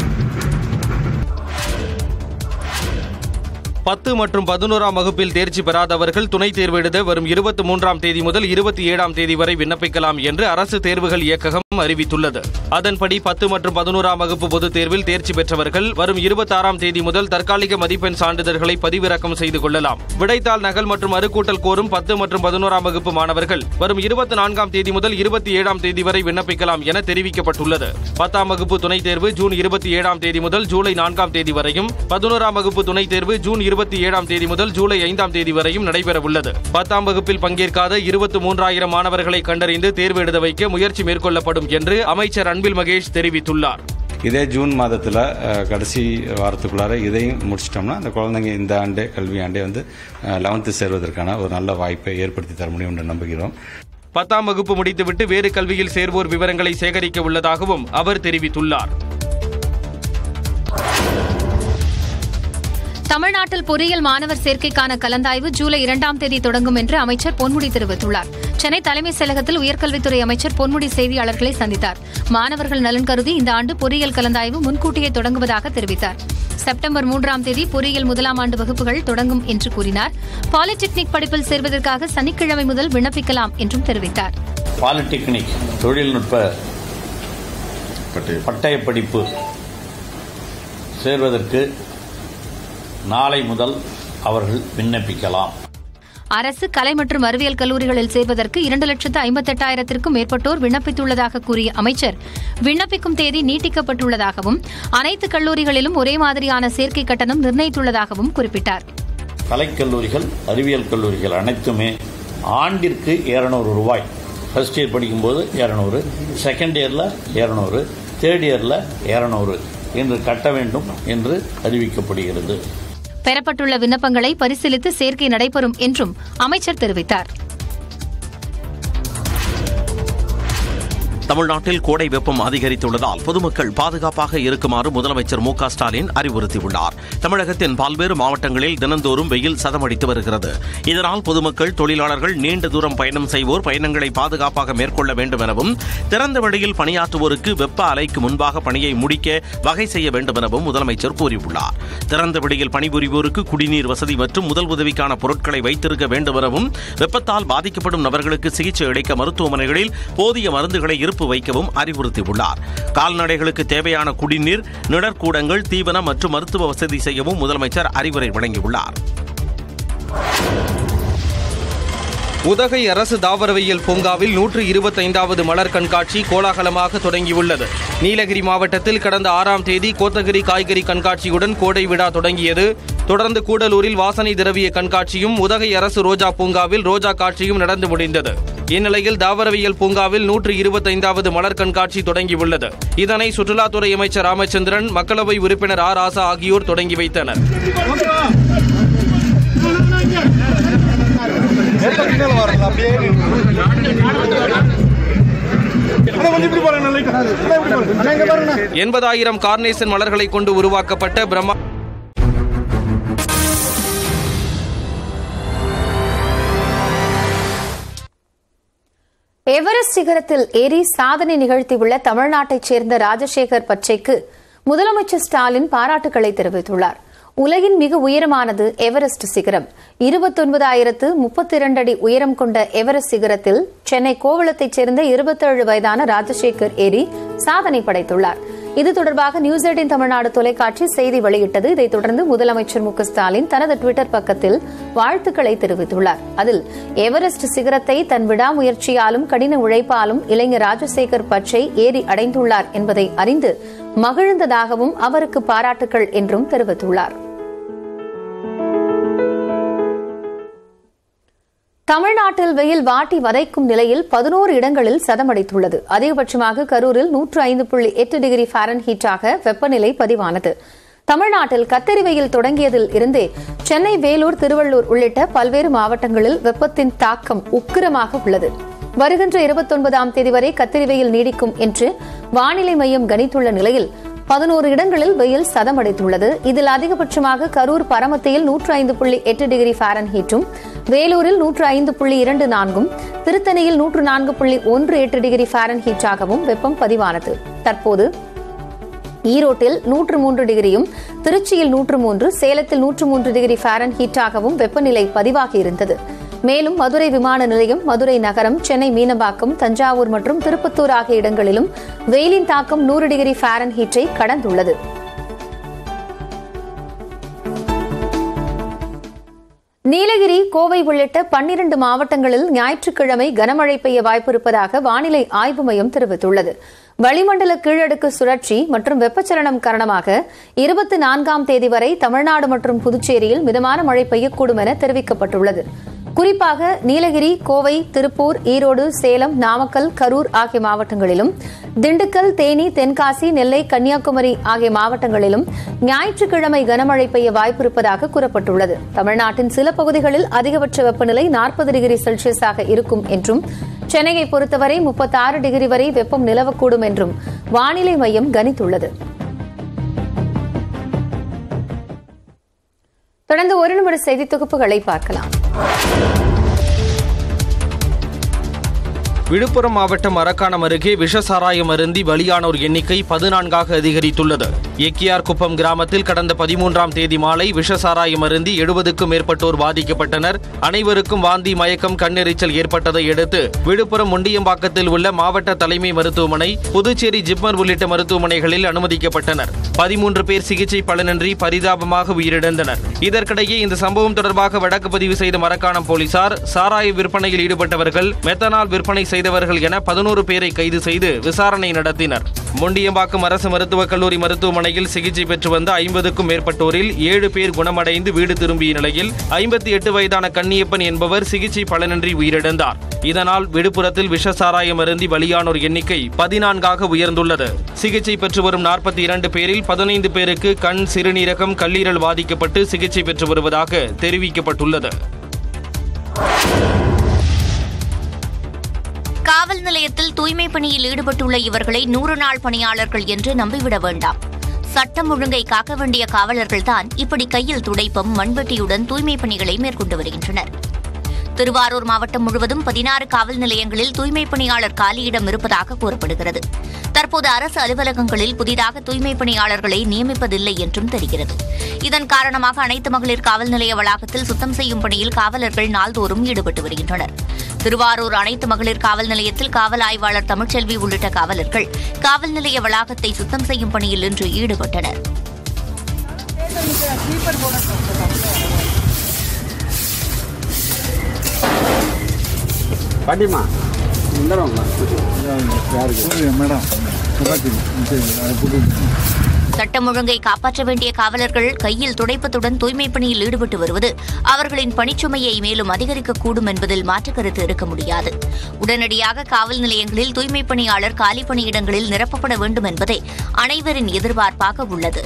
பத்து மற்றும் பதினோராம் வகுப்பில் தேர்ச்சி பெறாதவர்கள் துணைத் தேர்வு எழுத வரும் இருபத்தி மூன்றாம் தேதி முதல் இருபத்தி ஏழாம் தேதி வரை விண்ணப்பிக்கலாம் என்று அரசு தேர்வுகள் இயக்ககம் அறிவித்துள்ளது அதன்படி பத்து மற்றும் பதினோராம் வகுப்பு பொதுத் தேர்வில் தேர்ச்சி பெற்றவர்கள் வரும் இருபத்தாறாம் தேதி முதல் தற்காலிக மதிப்பெண் சான்றிதழ்களை பதிவிறக்கம் செய்து கொள்ளலாம் விடைத்தாள் நகல் மற்றும் மறுக்கூட்டல் கோரும் பத்து மற்றும் பதினோராம் வகுப்பு மாணவர்கள் வரும் இருபத்தி நான்காம் தேதி முதல் இருபத்தி ஏழாம் தேதி வரை விண்ணப்பிக்கலாம் என தெரிவிக்கப்பட்டுள்ளது பத்தாம் வகுப்பு துணைத் தேர்வு ஜூன் இருபத்தி ஏழாம் தேதி முதல் ஜூலை நான்காம் தேதி வரையும் பதினோராம் வகுப்பு துணைத் தேர்வு ஜூன் இருபத்தி ஏழாம் தேதி முதல் ஜூலை ஐந்தாம் தேதி வரையும் நடைபெறவுள்ளது பத்தாம் வகுப்பில் பங்கேற்காத இருபத்தி மூன்றாயிரம் மாணவர்களை கண்டறிந்து தேர்வு எழுத வைக்க முயற்சி மேற்கொள்ளப்படும் என்று அமைச்சர் அன்பில் மகேஷ் தெரிவித்துள்ளார் இதே ஜூன் மாதத்தில் கடைசி வாரத்துக்குள்ளார இதையும் முடிச்சிட்டோம்னா அந்த குழந்தைங்க இந்த ஆண்டே கல்வி ஆண்டே வந்து லெவன்த்து சேர்வதற்கான ஒரு நல்ல வாய்ப்பை ஏற்படுத்தி தர முடியும் என்று நம்புகிறோம் பத்தாம் வகுப்பு முடித்துவிட்டு வேறு கல்வியில் சேர்வோர் விவரங்களை சேகரிக்க உள்ளதாகவும் அவர் தெரிவித்துள்ளார் தமிழ்நாட்டில் பொறியியல் மாணவர் சேர்க்கைக்கான கலந்தாய்வு ஜூலை இரண்டாம் தேதி தொடங்கும் என்று அமைச்சர் பொன்முடி தெரிவித்துள்ளார் சென்னை தலைமைச் செயலகத்தில் உயர்கல்வித்துறை அமைச்சர் பொன்முடி செய்தியாளர்களை சந்தித்தார் மாணவர்கள் நலன் கருதி இந்த ஆண்டு பொறியியல் கலந்தாய்வு முன்கூட்டியே தொடங்குவதாக தெரிவித்தார் செப்டம்பர் மூன்றாம் தேதி பொறியியல் முதலாம் ஆண்டு வகுப்புகள் தொடங்கும் என்று கூறினார் பாலிடெக்னிக் படிப்பில் சேர்வதற்காக சனிக்கிழமை முதல் விண்ணப்பிக்கலாம் என்றும் தெரிவித்தார் பாலிடெக்னிக் தொழில்நுட்ப பட்டய படிப்பு சேர்வதற்கு நாளை முதல் அவர்கள் விண்ணப்பிக்கலாம் அரசு கலை மற்றும் அறிவியல் கல்லூரிகளில் சேர்வதற்கு இரண்டு லட்சத்து ஐம்பத்தெட்டாயிரத்திற்கும் மேற்பட்டோர் விண்ணப்பித்துள்ளதாக கூறிய அமைச்சர் விண்ணப்பிக்கும் தேதி நீட்டிக்கப்பட்டுள்ளதாகவும் அனைத்து கல்லூரிகளிலும் ஒரே மாதிரியான சேர்க்கை கட்டணம் நிர்ணயித்துள்ளதாகவும் குறிப்பிட்டார் கலைக்கல்லூரிகள் அறிவியல் கல்லூரிகள் அனைத்துமே ஆண்டிற்கு இருநூறு ரூபாய் ஃபர்ஸ்ட் இயர் படிக்கும்போது இரநூறு செகண்ட் இயரில் இரநூறு தேர்ட் இயரில் இரநூறு என்று கட்ட வேண்டும் என்று அறிவிக்கப்படுகிறது பெறப்பட்டுள்ள விண்ணப்பங்களை பரிசீலித்து சேர்க்கை நடைபெறும் என்றும் அமைச்சர் தெரிவித்தார் தமிழ்நாட்டில் கோடை வெப்பம் அதிகரித்துள்ளதால் பொதுமக்கள் பாதுகாப்பாக இருக்குமாறு முதலமைச்சர் மு க ஸ்டாலின் அறிவுறுத்தியுள்ளார் தமிழகத்தின் பல்வேறு மாவட்டங்களில் தினந்தோறும் வெயில் சதமடித்து வருகிறது இதனால் பொதுமக்கள் தொழிலாளர்கள் நீண்ட தூரம் பயணம் செய்வோர் பயணங்களை பாதுகாப்பாக மேற்கொள்ள வேண்டும் எனவும் திறந்த வெளியில் பணியாற்றுவோருக்கு வெப்ப அலைக்கு முன்பாக பணியை முடிக்க வகை செய்ய வேண்டும் எனவும் முதலமைச்சர் கூறியுள்ளார் திறந்த வெளியில் பணிபுரிவோருக்கு குடிநீர் வசதி மற்றும் முதல் உதவிக்கான பொருட்களை வைத்திருக்க வேண்டும் எனவும் வெப்பத்தால் பாதிக்கப்படும் நபர்களுக்கு சிகிச்சை அளிக்க மருத்துவமனைகளில் போதிய மருந்துகளை இருப்பு வைக்கவும் அறிவுறுத்தியுள்ளார் கால்நடைகளுக்கு தேவையான குடிநீர் நிழற்கூடங்கள் தீவனம் மற்றும் மருத்துவ வசதி செய்யவும் முதலமைச்சர் அறிவுரை வழங்கியுள்ளார் உதகை அரசு தாவரவியல் பூங்காவில் நூற்று இருபத்தைந்தாவது மலர் கண்காட்சி கோலாகலமாக தொடங்கியுள்ளது நீலகிரி மாவட்டத்தில் கடந்த ஆறாம் தேதி கோத்தகிரி காய்கறி கண்காட்சியுடன் கோடை விழா தொடங்கியது தொடர்ந்து கூடலூரில் வாசனை திரவிய கண்காட்சியும் உதகை அரசு ரோஜா பூங்காவில் ரோஜா காட்சியும் நடந்து முடிந்தது இந்நிலையில் தாவரவியல் பூங்காவில் நூற்று இருபத்தைந்தாவது மலர் கண்காட்சி தொடங்கியுள்ளது இதனை சுற்றுலாத்துறை அமைச்சர் ராமச்சந்திரன் மக்களவை உறுப்பினர் ஆர் ராசா ஆகியோர் தொடங்கி வைத்தனர் எண்பதாயிரம் கார்னேசன் மலர்களை கொண்டு உருவாக்கப்பட்ட பிரம்மா எவரெஸ்ட் சிகரத்தில் ஏறி சாதனை நிகழ்த்தியுள்ள தமிழ்நாட்டைச் சேர்ந்த ராஜசேகர் பச்சைக்கு முதலமைச்சர் ஸ்டாலின் பாராட்டுக்களை தெரிவித்துள்ளார் உலகின் மிக உயரமானது எவரெஸ்ட் சிகரம் இருபத்தொன்பதாயிரத்து முப்பத்தி இரண்டு அடி உயரம் கொண்ட எவரெஸ்ட் சிகரத்தில் சென்னை கோவளத்தைச் சேர்ந்த இருபத்தேழு வயதான ராஜசேகர் ஏரி சாதனை படைத்துள்ளார் இது தொடர்பாக நியூஸ் எயிட்டின் தமிழ்நாடு தொலைக்காட்சி செய்தி வெளியிட்டது இதைத் தொடர்ந்து முதலமைச்சர் மு க ஸ்டாலின் தனது டுவிட்டர் பக்கத்தில் வாழ்த்துக்களை தெரிவித்துள்ளார் அதில் எவரெஸ்ட் சிகரத்தை தன் விடாமுயற்சியாலும் கடின உழைப்பாலும் இளைஞர் ராஜசேகர் பச்சை ஏறி அடைந்துள்ளார் என்பதை அறிந்து மகிழ்ந்ததாகவும் அவருக்கு பாராட்டுக்கள் என்றும் தெரிவித்துள்ளார் தமிழ்நாட்டில் வெயில் வாட்டி வதைக்கும் நிலையில் பதினோரு இடங்களில் சதமடைத்துள்ளது அதிகபட்சமாக கரூரில் நூற்று ஐந்து புள்ளி எட்டு டிகிரி ஃபாரன்ஹீட்டாக வெப்பநிலை பதிவானது தமிழ்நாட்டில் கத்தரி வெயில் தொடங்கியதில் இருந்தே சென்னை வேலூர் திருவள்ளூர் உள்ளிட்ட பல்வேறு மாவட்டங்களில் வெப்பத்தின் தாக்கம் உக்கிரமாக உள்ளது வருகின்ற இருபத்தொன்பதாம் தேதி வரை கத்திரி வெயில் நீடிக்கும் என்று வானிலை மையம் கணித்துள்ள நிலையில் பதினோரு இடங்களில் வெயில் சதமடைத்துள்ளது இதில் அதிகபட்சமாக கரூர் பரமத்தியில் நூற்று ஐந்து புள்ளி எட்டு டிகிரி ஃபாரன்ஹீட்டும் வேலூரில் நூற்று ஐந்து புள்ளி இரண்டு நான்கும் திருத்தணியில் நூற்று நான்கு புள்ளி ஒன்று எட்டு டிகிரி ஃபாரன்ஹீட்டாகவும் வெப்பம் பதிவானது தற்போது ஈரோட்டில் நூற்று மூன்று டிகிரியும் திருச்சியில் நூற்று மூன்று சேலத்தில் நூற்று மூன்று டிகிரி ஃபாரன் ஹீட்டாகவும் வெப்பநிலை பதிவாகியிருந்தது மேலும் மதுரை விமான நிலையம் மதுரை நகரம் சென்னை மீனம்பாக்கம் தஞ்சாவூர் மற்றும் திருப்பத்தூர் ஆகிய இடங்களிலும் வெயிலின் தாக்கம் நூறு டிகிரி ஃபாரன் ஹீட்டை கடந்துள்ளது நீலகிரி கோவை உள்ளிட்ட பன்னிரண்டு மாவட்டங்களில் ஞாயிற்றுக்கிழமை கனமழை பெய்ய வாய்ப்பிருப்பதாக வானிலை ஆய்வு மையம் தெரிவித்துள்ளது வளிமண்டல கீழடுக்கு சுழற்சி மற்றும் வெப்பச்சலனம் காரணமாக இருபத்தி நான்காம் தேதி வரை தமிழ்நாடு மற்றும் புதுச்சேரியில் மிதமான மழை பெய்யக்கூடும் என தெரிவிக்கப்பட்டுள்ளது குறிப்பாக நீலகிரி கோவை திருப்பூர் ஈரோடு சேலம் நாமக்கல் கரூர் ஆகிய மாவட்டங்களிலும் திண்டுக்கல் தேனி தென்காசி நெல்லை கன்னியாகுமரி ஆகிய மாவட்டங்களிலும் ஞாயிற்றுக்கிழமை கனமழை பெய்ய வாய்ப்பிருப்பதாக கூறப்பட்டுள்ளது தமிழ்நாட்டின் சில பகுதிகளில் அதிகபட்ச வெப்பநிலை நாற்பது டிகிரி செல்சியஸாக இருக்கும் என்றும் சென்னையை பொறுத்தவரை முப்பத்தாறு டிகிரி வரை வெப்பம் நிலவக்கூடும் என்றும் வானிலை மையம் கணித்துள்ளது தொடர்ந்து ஒரு நிமிட செய்தி தொகுப்புகளை பார்க்கலாம் விழுப்புரம் மாவட்டம் அரக்காணம் அருகே விஷசாராயம் அருந்தி பலியானோர் எண்ணிக்கை பதினான்காக அதிகரித்துள்ளது எக்கியார் குப்பம் கிராமத்தில் கடந்த பதிமூன்றாம் தேதி மாலை விஷசாராயம் அருந்தி எழுபதுக்கும் மேற்பட்டோர் பாதிக்கப்பட்டனர் அனைவருக்கும் வாந்தி மயக்கம் கண்ணெரிச்சல் ஏற்பட்டதை அடுத்து விழுப்புரம் முண்டியம்பாக்கத்தில் உள்ள மாவட்ட தலைமை மருத்துவமனை புதுச்சேரி ஜிப்மர் உள்ளிட்ட மருத்துவமனைகளில் அனுமதிக்கப்பட்டனர் பதிமூன்று பேர் சிகிச்சை பலனின்றி பரிதாபமாக உயிரிழந்தனர் இதற்கிடையே இந்த சம்பவம் தொடர்பாக வழக்கு பதிவு செய்த மரக்காணம் போலீசார் சாராய விற்பனையில் ஈடுபட்டவர்கள் மெத்தனால் விற்பனை செய்தவர்கள் என பதினோரு பேரை கைது செய்து விசாரணை நடத்தினர் முண்டியம்பாக்கம் அரசு மருத்துவக் கல்லூரி மருத்துவமனையில் சிகிச்சை பெற்று வந்த ஐம்பதுக்கும் மேற்பட்டோரில் ஏழு பேர் குணமடைந்து வீடு திரும்பிய நிலையில் ஐம்பத்தி எட்டு வயதான கன்னியப்பன் என்பவர் சிகிச்சை பலனின்றி உயிரிழந்தார் இதனால் விழுப்புரத்தில் விஷசாராயம் அருந்தி பலியானோர் எண்ணிக்கை பதினான்காக உயர்ந்துள்ளது சிகிச்சை பெற்று வரும் நாற்பத்தி இரண்டு பேரில் பதினைந்து பேருக்கு கண் சிறுநீரகம் கல்லீரல் பாதிக்கப்பட்டு சிகிச்சை பெற்று வருவதாக தெரிவிக்கப்பட்டுள்ளது காவல் நிலையத்தில் தூய்மை பணியில் ஈடுபட்டுள்ள இவர்களை நூறு நாள் பணியாளர்கள் என்று நம்பிவிட வேண்டாம் சட்டம் ஒழுங்கை காக்க வேண்டிய காவலர்கள்தான் இப்படி கையில் துடைப்பம் மண்வெட்டியுடன் தூய்மை பணிகளை மேற்கொண்டு வருகின்றனர் திருவாரூர் மாவட்டம் முழுவதும் பதினாறு காவல் நிலையங்களில் தூய்மை பணியாளர் காலியிடம் இருப்பதாக கூறப்படுகிறது தற்போது அரசு அலுவலகங்களில் புதிதாக தூய்மை பணியாளர்களை நியமிப்பதில்லை என்றும் தெரிகிறது இதன் காரணமாக அனைத்து மகளிர் காவல் நிலைய வளாகத்தில் சுத்தம் செய்யும் பணியில் காவலர்கள் நாள்தோறும் ஈடுபட்டு வருகின்றனர் திருவாரூர் அனைத்து மகளிர் காவல் நிலையத்தில் காவல் ஆய்வாளர் தமிழ்ச்செல்வி உள்ளிட்ட காவலர்கள் காவல் நிலைய வளாகத்தை சுத்தம் செய்யும் பணியில் இன்று ஈடுபட்டனர் பாட்டிமா மேடம் சட்டம் ஒழுங்கை காப்பாற்ற வேண்டிய காவலர்கள் கையில் துடைப்பத்துடன் தூய்மை பணியில் ஈடுபட்டு வருவது அவர்களின் பணிச்சுமையை மேலும் அதிகரிக்கக்கூடும் என்பதில் மாற்று கருத்து இருக்க முடியாது உடனடியாக காவல் நிலையங்களில் தூய்மை பணியாளர் காலி பணியிடங்களில் நிரப்பப்பட வேண்டும் என்பதே அனைவரின் எதிர்பார்ப்பாக உள்ளது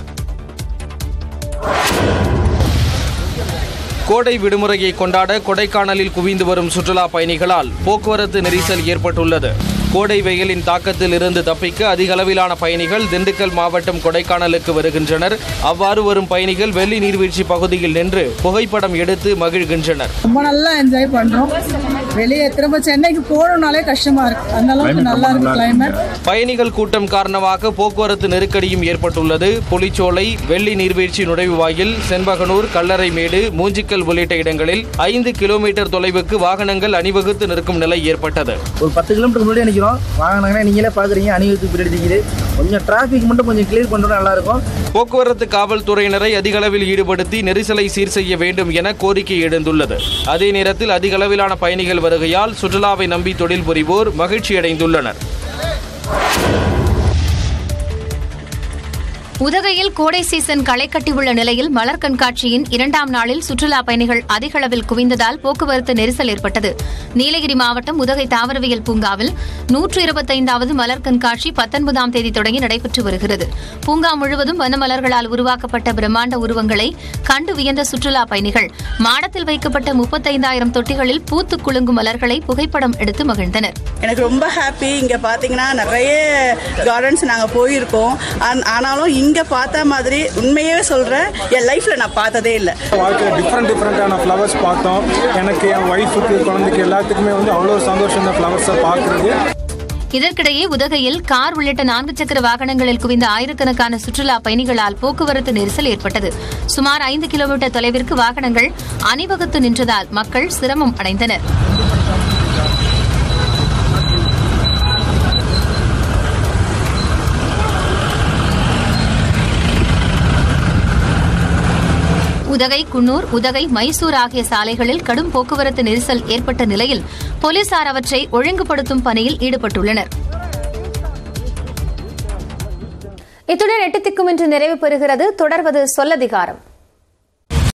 கோடை விடுமுறையை கொண்டாட கொடைக்கானலில் குவிந்து வரும் சுற்றுலா பயணிகளால் போக்குவரத்து நெரிசல் ஏற்பட்டுள்ளது கோடை வெயிலின் தாக்கத்தில் இருந்து தப்பிக்க அதிக அளவிலான பயணிகள் திண்டுக்கல் மாவட்டம் கொடைக்கானலுக்கு வருகின்றனர் அவ்வாறு வரும் பயணிகள் வெள்ளி நீர்வீழ்ச்சி பகுதியில் நின்று புகைப்படம் எடுத்து மகிழ்கின்றனர் ரொம்ப நல்லா என்ஜாய் பண்றோம் வெளியே திரும்ப சென்னைக்கு போகணும்னாலே கஷ்டமா இருக்கு அந்த அளவுக்கு நல்லா இருக்கு கிளைமேட் பயணிகள் கூட்டம் காரணமாக போக்குவரத்து நெருக்கடியும் ஏற்பட்டுள்ளது புலிச்சோலை வெள்ளி நீர்வீழ்ச்சி நுழைவுவாயில் செண்பகனூர் கல்லறைமேடு மூஞ்சிக்கல் உள்ளிட்ட இடங்களில் ஐந்து கிலோமீட்டர் தொலைவுக்கு வாகனங்கள் அணிவகுத்து நிற்கும் நிலை ஏற்பட்டது ஒரு பத்து கிலோமீட்டர் முன்னாடி நிற்கிறோம் வாங்கினாங்கன்னா நீங்களே பார்க்குறீங்க அணிவகுத்து பின்னாடி நிற்கிது கொஞ்சம் டிராஃபிக் மட்டும் கொஞ்சம் கிளியர் பண்ணுறது நல்லா இருக்கும் போக்குவரத்து காவல்துறையினரை அதிக அளவில் ஈடுபடுத்தி நெரிசலை சீர் செய்ய வேண்டும் என கோரிக்கை எழுந்துள்ளது அதே நேரத்தில் அதிக அளவிலான பயணிகள் வருகையால் சுற்றுலாவை நம்பி தொழில் புரிவோர் மகிழ்ச்சியடைந்துள்ளனர் உதகையில் கோடை சீசன் களை கட்டியுள்ள நிலையில் மலர் கண்காட்சியின் இரண்டாம் நாளில் சுற்றுலா பயணிகள் அதிக அளவில் குவிந்ததால் போக்குவரத்து நெரிசல் ஏற்பட்டது நீலகிரி மாவட்டம் உதகை தாவரவியல் பூங்காவில் நூற்று இருபத்தைந்தாவது மலர் கண்காட்சி பத்தொன்பதாம் தேதி தொடங்கி நடைபெற்று வருகிறது பூங்கா முழுவதும் வனமலர்களால் உருவாக்கப்பட்ட பிரம்மாண்ட உருவங்களை கண்டு வியந்த சுற்றுலா பயணிகள் மாடத்தில் வைக்கப்பட்ட முப்பத்தைந்தாயிரம் தொட்டிகளில் பூத்து குலுங்கும் மலர்களை புகைப்படம் எடுத்து மகிழ்ந்தனர் எனக்கு ரொம்ப ஹாப்பி இங்கே பார்த்தீங்கன்னா நிறைய கார்டன்ஸ் நாங்கள் போயிருக்கோம் ஆன்- ஆனாலும் இங்கே பார்த்த மாதிரி உண்மையே சொல்கிறேன் என் லைஃப்பில் நான் பார்த்ததே இல்லை வாழ்க்கையில் டிஃப்ரெண்ட் டிஃப்ரெண்ட்டான ஃப்ளவர்ஸ் பார்த்தோம் எனக்கு என் ஒய்ஃபுக்கு குழந்தைக்கு எல்லாத்துக்குமே வந்து அவ்வளோ சந்தோஷம் இந்த ஃப்ளவர்ஸை பார்க்குறது இதற்கிடையே உதகையில் கார் உள்ளிட்ட நான்கு சக்கர வாகனங்களில் குவிந்த ஆயிரக்கணக்கான சுற்றுலா பயணிகளால் போக்குவரத்து நெரிசல் ஏற்பட்டது சுமார் ஐந்து கிலோமீட்டர் தொலைவிற்கு வாகனங்கள் அணிவகுத்து நின்றதால் மக்கள் சிரமம் அடைந்தனர் உதகை குன்னூர் உதகை மைசூர் ஆகிய சாலைகளில் கடும் போக்குவரத்து நெரிசல் ஏற்பட்ட நிலையில் போலீசார் அவற்றை ஒழுங்குபடுத்தும் பணியில் ஈடுபட்டுள்ளனர் இத்துடன் எட்டு திக்கும் இன்று நிறைவு பெறுகிறது தொடர்வது சொல்லதிகாரம்